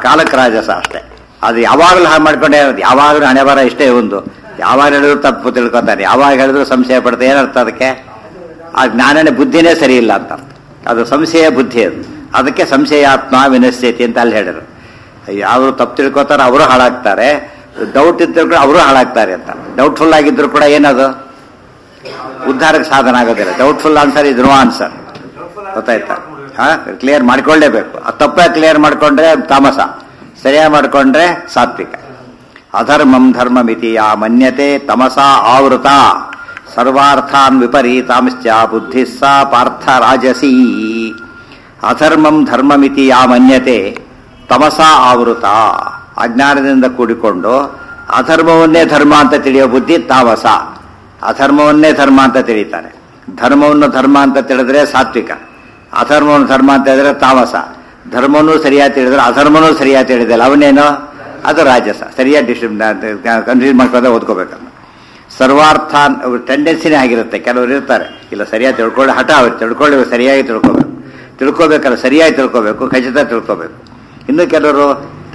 ಕಾಲಕ್ಕೆ ರಾಜಸ ಅಷ್ಟೇ ಅದು ಯಾವಾಗಲೂ ಹಾಗೆ ಮಾಡ್ಕೊಂಡೇ ಇರೋದು ಯಾವಾಗಲೂ ಹಣೆ ಬರ ಇಷ್ಟೇ ಒಂದು ಯಾವಾಗ ಹೇಳಿದ್ರು ತಪ್ಪು ತಿಳ್ಕೊತಾನೆ ಯಾವಾಗ ಹೇಳಿದ್ರು ಸಂಶಯ ಪಡ್ತಾರೆ ಏನರ್ಥ ಅದಕ್ಕೆ ಆ ಜ್ಞಾನನೇ ಬುದ್ಧಿನೇ ಸರಿ ಇಲ್ಲ ಅಂತ ಅರ್ಥ. ಅದು ಸಂಶಯ ಬುದ್ಧಿ ಅದು ಅದಕ್ಕೆ ಸಂಶಯಾತ್ಮ ವಿನಶ್ಯತಿ ಅಂತ ಅಲ್ಲಿ ಹೇಳಿದ್ರು ಯಾರು ತಪ್ಪು ತಿಳ್ಕೊತಾರೋ ಅವರು ಹಾಳಾಗ್ತಾರೆ ಡೌಟ್ ಇದ್ರು ಕೂಡ ಅವರು ಹಾಳಾಗ್ತಾರೆ ಅಂತ ಡೌಟ್ಫುಲ್ ಆಗಿದ್ರು ಕೂಡ ಏನದು ಉದ್ಧಾರಕ್ಕೆ ಸಾಧನ ಆಗೋದಿಲ್ಲ ಡೌಟ್ಫುಲ್ ಆನ್ಸರ್ ಇದು ನೋ ಆನ್ಸರ್ ಗೊತ್ತಾಯ್ತಾ ಹಾ ಕ್ಲಿಯರ್ ಮಾಡ್ಕೊಳ್ಳೇಬೇಕು ಆ ತಪ್ಪೇ ಕ್ಲಿಯರ್ ಮಾಡ್ಕೊಂಡ್ರೆ ತಾಮಸ ಸರಿಯಾಗಿ ಮಾಡ್ಕೊಂಡ್ರೆ ಸಾತ್ವಿಕ ಅಧರ್ಮಂ ಧರ್ಮಮಿತಿ ಯಾ ಮನ್ಯತೆ ತಮಸ ಆವೃತ ಸರ್ವಾರ್ಥಾನ್ ವಿಪರೀತಾಂಶ್ಚ ಬುದ್ಧಿ ಸಾ ಪಾರ್ಥ ರಾಜಸಿ ಅಧರ್ಮಂ ಧರ್ಮಮಿತಿ ಯಾ ಮನ್ಯತೆ ತಮಸ ಆವೃತ ಅಜ್ಞಾನದಿಂದ ಕೂಡಿಕೊಂಡು ಅಧರ್ಮವನ್ನೇ ಧರ್ಮ ಅಂತ ತಿಳಿಯೋ ಬುದ್ಧಿ ತಾಮಸ ಅಧರ್ಮವನ್ನೇ ಧರ್ಮ ಅಂತ ತಿಳಿತಾನೆ ಧರ್ಮವನ್ನು ಧರ್ಮ ಅಂತ ತಿಳಿದ್ರೆ ಸಾತ್ವಿಕ ಅಧರ್ಮವನ್ನು ಧರ್ಮ ಅಂತ ಹೇಳಿದ್ರೆ ತಾಮಸ ಧರ್ಮವನ್ನು ಸರಿಯಾಗಿ ತಿಳಿದ್ರೆ ಅಧರ್ಮನೂ ಸರಿಯಾಗಿ ತಿಳಿದಿಲ್ಲ ಅವನೇನು ಅದು ರಾಜಸ ಸರಿಯಾಗಿ ಡಿಸ್ ಕನ್ಫ್ಯೂಸ್ ಮಾಡ್ಕೊಂಡ್ರೆ ಓದ್ಕೋಬೇಕನ್ನು ಸರ್ವಾರ್ಥ ಟೆಂಡೆನ್ಸಿನೇ ಆಗಿರುತ್ತೆ ಕೆಲವರು ಇರ್ತಾರೆ ಇಲ್ಲ ಸರಿಯಾಗಿ ತಿಳ್ಕೊಳ್ಳಿ ಹಠ ಅವ್ರು ತಿಳ್ಕೊಳ್ಳಿ ಸರಿಯಾಗಿ ತಿಳ್ಕೊಬೇಕು ತಿಳ್ಕೊಬೇಕಲ್ಲ ಸರಿಯಾಗಿ ತಿಳ್ಕೊಬೇಕು ಖಚಿತ ತಿಳ್ಕೊಬೇಕು ಇನ್ನು ಕೆಲವರು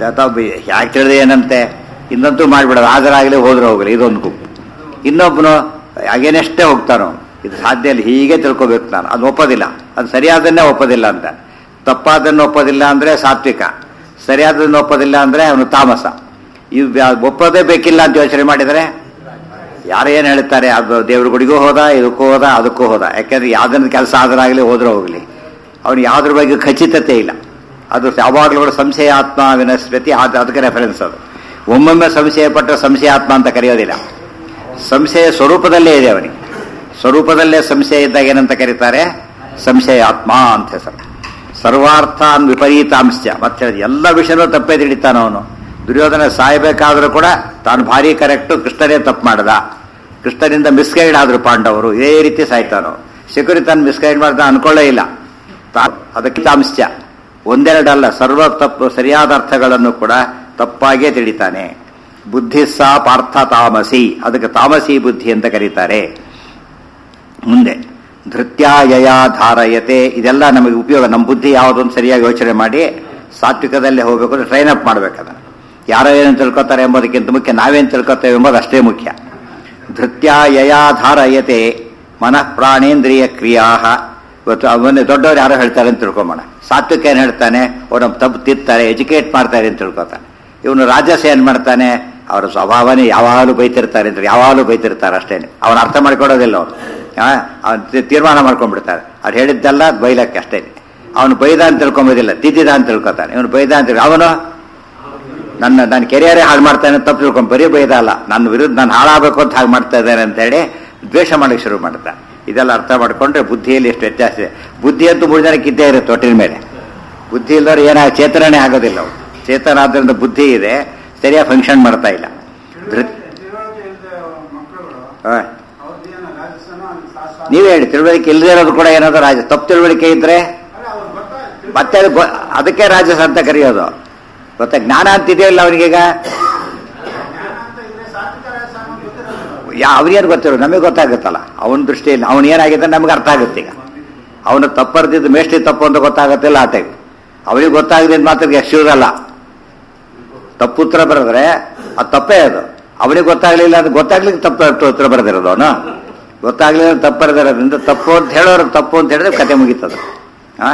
ಯಾಕೆ ತಿಳಿದೆ ಏನಂತೆ ಇನ್ನಂತೂ ಮಾಡಿಬಿಡೋದು ಹಾಜರಾಗಲಿ ಹೋದ್ರೆ ಹೋಗಲಿ ಇದೊಂದು ಗುಂಪು ಇನ್ನೊಬ್ಬನು ಅಗೇನೆಷ್ಟೇ ಹೋಗ್ತಾನೋ ಇದು ಸಾಧ್ಯ ಇಲ್ಲ ಹೀಗೆ ತಿಳ್ಕೊಬೇಕು ನಾನು ಅದು ಒಪ್ಪೋದಿಲ್ಲ ಅದು ಸರಿಯಾದನ್ನೇ ಒಪ್ಪೋದಿಲ್ಲ ಅಂತ ತಪ್ಪಾದನ್ನು ಒಪ್ಪೋದಿಲ್ಲ ಅಂದ್ರೆ ಸಾತ್ವಿಕ ಸರಿಯಾದನ್ನು ಒಪ್ಪೋದಿಲ್ಲ ಅಂದ್ರೆ ಅವನು ತಾಮಸ ಇವು ಯಾ- ಒಪ್ಪೋದೇ ಬೇಕಿಲ್ಲ ಅಂತ ಯೋಚನೆ ಮಾಡಿದರೆ ಯಾರು ಏನು ಹೇಳ್ತಾರೆ ಅದು ದೇವ್ರ ಗುಡಿಗೂ ಹೋದ ಇದಕ್ಕೂ ಹೋದ ಅದಕ್ಕೂ ಹೋದ ಯಾಕೆಂದ್ರೆ ಯಾವ್ದನ್ನ ಕೆಲಸ ಆದರಾಗಲಿ ಹೋದ್ರೆ ಹೋಗಲಿ ಅವನು ಯಾವ್ದ್ರ ಬಗ್ಗೆ ಖಚಿತತೆ ಇಲ್ಲ ಅದು ಯಾವಾಗಲೂ ಕೂಡ ಸಂಶಯಾತ್ಮ ವಿನಸ್ಪತಿ ಅದು ಅದಕ್ಕೆ ರೆಫರೆನ್ಸ್ ಅದು ಒಮ್ಮೊಮ್ಮೆ ಸಂಶಯ ಪಟ್ಟರೆ ಸಂಶಯಾತ್ಮ ಅಂತ ಕರೆಯೋದಿಲ್ಲ ಸಂಶಯ ಸ್ವರೂಪದಲ್ಲೇ ಇದೆ ಅವನಿಗೆ ಸ್ವರೂಪದಲ್ಲೇ ಸಂಶಯ ಇದ್ದಾಗ ಏನಂತ ಕರೀತಾರೆ ಸಂಶಯಾತ್ಮ ಅಂತ ಹೆಸರು ಸರ್ವಾರ್ಥಾನ್ ವಿಪರೀತಾಂಶ ಮತ್ತೆ ಎಲ್ಲ ವಿಷಯನೂ ತಪ್ಪೇ ತಿಳಿತಾನ ಅವನು ದುರ್ಯೋಧನ ಸಾಯಬೇಕಾದ್ರೂ ಕೂಡ ತಾನು ಭಾರಿ ಕರೆಕ್ಟು ಕೃಷ್ಣನೇ ತಪ್ಪು ಮಾಡದ ಕೃಷ್ಣನಿಂದ ಮಿಸ್ಗೈಡ್ ಆದ್ರು ಪಾಂಡವರು ಇದೇ ರೀತಿ ಸಾಯ್ತಾನು ಶಕುನಿ ತಾನು ಮಿಸ್ಗೈಡ್ ಮಾಡ್ದ ಅನ್ಕೊಳ್ಳೇ ಇಲ್ಲ ತಾ- ಅದಕ್ಕೆ ಅಂಶ ಒಂದೆರಡಲ್ಲ ಸರ್ವ ತಪ್ಪು ಸರಿಯಾದ ಅರ್ಥಗಳನ್ನು ಕೂಡ ತಪ್ಪಾಗೇ ತಿಳಿತಾನೆ ಬುದ್ಧಿ ಸಾ ಪಾರ್ಥ ತಾಮಸಿ ಅದಕ್ಕೆ ತಾಮಸಿ ಬುದ್ಧಿ ಅಂತ ಕರೀತಾರೆ ಮುಂದೆ ಧೃತ್ಯಾಯಯ ಧಾರಯತೆ ಇದೆಲ್ಲ ನಮಗೆ ಉಪಯೋಗ ನಮ್ಮ ಬುದ್ಧಿ ಯಾವುದೊಂದು ಸರಿಯಾಗಿ ಯೋಚನೆ ಮಾಡಿ ಸಾತ್ವಿಕದಲ್ಲೇ ಹೋಗಬೇಕು ಅಂದ್ರೆ ಟ್ರೈನ್ ಅಪ್ ಮಾಡ್ಬೇಕದ ಯಾರೋ ಏನು ತಿಳ್ಕೊತಾರೆ ಎಂಬುದಕ್ಕಿಂತ ಮುಖ್ಯ ನಾವೇನು ತಿಳ್ಕೊತೇವೆ ಎಂಬುದು ಅಷ್ಟೇ ಮುಖ್ಯ ಧೃತ್ಯಾಯಯ ಧಾರಯತೆ ಮನಃ ಪ್ರಾಣೇಂದ್ರಿಯ ಕ್ರಿಯಾ ಇವತ್ತು ಅವನ್ನೇ ದೊಡ್ಡವ್ರು ಯಾರೋ ಹೇಳ್ತಾರೆ ಅಂತ ತಿಳ್ಕೊಂಬೋಣ ಸಾತ್ವಿಕ ಏನು ಹೇಳ್ತಾನೆ ಅವ್ರು ನಮ್ಮ ತಪ್ಪು ತಿತ್ತಾರೆ ಎಜುಕೇಟ್ ಮಾಡ್ತಾರೆ ಅಂತ ತಿಳ್ಕೊತಾನೆ ಇವನು ರಾಜಸ ಏನು ಮಾಡ್ತಾನೆ ಅವರ ಸ್ವಭಾವನೇ ಯಾವಾಗಲೂ ಬೈತಿರ್ತಾರೆ ಅಂದ್ರೆ ಯಾವಾಗಲೂ ಬೈತಿರ್ತಾರೆ ಅಷ್ಟೇನೆ ಅವನ ಅರ್ಥ ಮಾಡ್ಕೊಡೋದಿಲ್ಲ ಅವನು ಅವನು ತೀರ್ಮಾನ ಮಾಡ್ಕೊಂಡ್ಬಿಡ್ತಾರೆ ಅವ್ರು ಹೇಳಿದ್ದೆಲ್ಲ ಬೈಲಕ್ಕೆ ಅಷ್ಟೇ ಅವನು ಬೈದ ಅಂತ ತಿಳ್ಕೊಂಬೋದಿಲ್ಲ ತಿದ್ದಿದ ಅಂತ ತಿಳ್ಕೊತಾನೆ ಇವನು ಬೈದ ಅಂತ ತಿಳ್ಕೊ- ಅವನು ನನ್ನ ನನ್ನ ಕೆರಿಯರೇ ಹಾಳು ಮಾಡ್ತಾನೆ ಅಂತ ತಪ್ಪು ತಿಳ್ಕೊಂಡು ಬರೀ ಬೈದ ಅಲ್ಲ ನನ್ನ ವಿರುದ್ಧ ನಾನು ಹಾಳಾಗಬೇಕು ಅಂತ ಹಾಗೆ ಮಾಡ್ತಾ ಇದ್ದಾನೆ ಅಂತ ಹೇಳಿ ದ್ವೇಷ ಮಾಡಕ್ಕೆ ಶುರು ಮಾಡ್ತಾನೆ ಇದೆಲ್ಲ ಅರ್ಥ ಮಾಡ್ಕೊಂಡ್ರೆ ಬುದ್ಧಿಯಲ್ಲಿ ಎಷ್ಟು ವ್ಯತ್ಯಾಸ ಇದೆ ಬುದ್ಧಿ ಅಂತೂ ಮೂರು ಜನಕ್ಕೆ ಇದ್ದೇ ಇರುತ್ತೆ ಒಟ್ಟಿನ ಮೇಲೆ ಬುದ್ಧಿ ಇಲ್ಲದ್ರೆ ಏನಾಗ ಚೇತನನೇ ಆಗೋದಿಲ್ಲ ಅವು ಚೇತನ ಆದ್ರಿಂದ ಬುದ್ಧಿ ಇದೆ ಸರಿಯಾಗಿ ಫಂಕ್ಷನ್ ಮಾಡ್ತಾ ಇಲ್ಲ ಧೃತ್ ತಿಳುವಳಿಕೆ ಇಲ್ಲದೆ ಮಕ್ಕಳುಗಳು ಹಾ. ಅವ್ರದ್ದೇನು ರಾಜಸ್ಥಾನ ಅಲ್ಲಿ ಶಾಸ್ತ್ರ ನೀವೇ ಹೇಳಿ ತಿಳುವಳಿಕೆ ಇಲ್ಲದೆ ಇರೋದು ಕೂಡ ಏನಾದ್ರು ರಾಜ ತಪ್ಪು ತಿಳುವಳಿಕೆ ಇದ್ರೆ ಅಲ್ಲ ಅವ್ರು ಗೊತ್ತಾಯ್ತು ಮತ್ತೆ ಅದು ಗೊ- ಅದಕ್ಕೆ ರಾಜಸ ಅಂತ ಕರೆಯೋದು ಗೊತ್ತಾ ಜ್ಞಾನ ಅಂತಿದೆಯೋ ಇಲ್ಲ ಅವನಿಗೀಗ ಜ್ಞಾನ ಅಂತ ಇದ್ರೆ ಸಾತ್ವಿಕ ರಾಜಸ ಅನ್ನೋದು ಗೊತ್ತಿರೋದು ಯಾ ಅವ್ರಿಗೇನು ಗೊತ್ತಿರೋದು ನಮಗೆ ಗೊತ್ತಾಗುತ್ತಲ್ಲ ಅವನ ದೃಷ್ಟಿಯಲ್ಲಿ ಅವನು ಏನಾಗಿದೆ ನಮ್ಗೆ ಅರ್ಥ ಆಗುತ್ತೆ ಈಗ ಅವನು ತಪ್ಪರ್ದಿದ್ದು ಮೇಷ್ಟ್ರಿ ತಪ್ಪು ಅಂತ ಗೊತ್ತಾಗತ್ತಿಲ್ಲ ಆ ಟೈಮ್ ಅವನಿಗೆ ಗೊತ್ತಾಗದೆ ಮಾತ್ರ ಎಕ್ಸ್ಕ್ಯೂಸ್ ಅಲ್ಲ ತಪ್ಪು ಉತ್ತರ ಬರೆದ್ರೆ ಅದು ತಪ್ಪೇ ಅದು ಅವನಿಗೆ ಗೊತ್ತಾಗ್ಲಿಲ್ಲ ಅದು ಗೊತ್ತಾಗ್ಲಿಕ್ಕೆ ತಪ್ಪು ಉತ್ತರ ಬರೆದಿರೋದು ಅವನು ಗೊತ್ತಾಗ್ಲಿಲ್ಲ ತಪ್ಪು ಬರೆದಿರೋದ್ರಿಂದ ತಪ್ಪು ಅಂತ ಹೇಳೋರು ತಪ್ಪು ಅಂತ ಹೇಳಿದ್ರೆ ಕತೆ ಮುಗೀತದ ಆ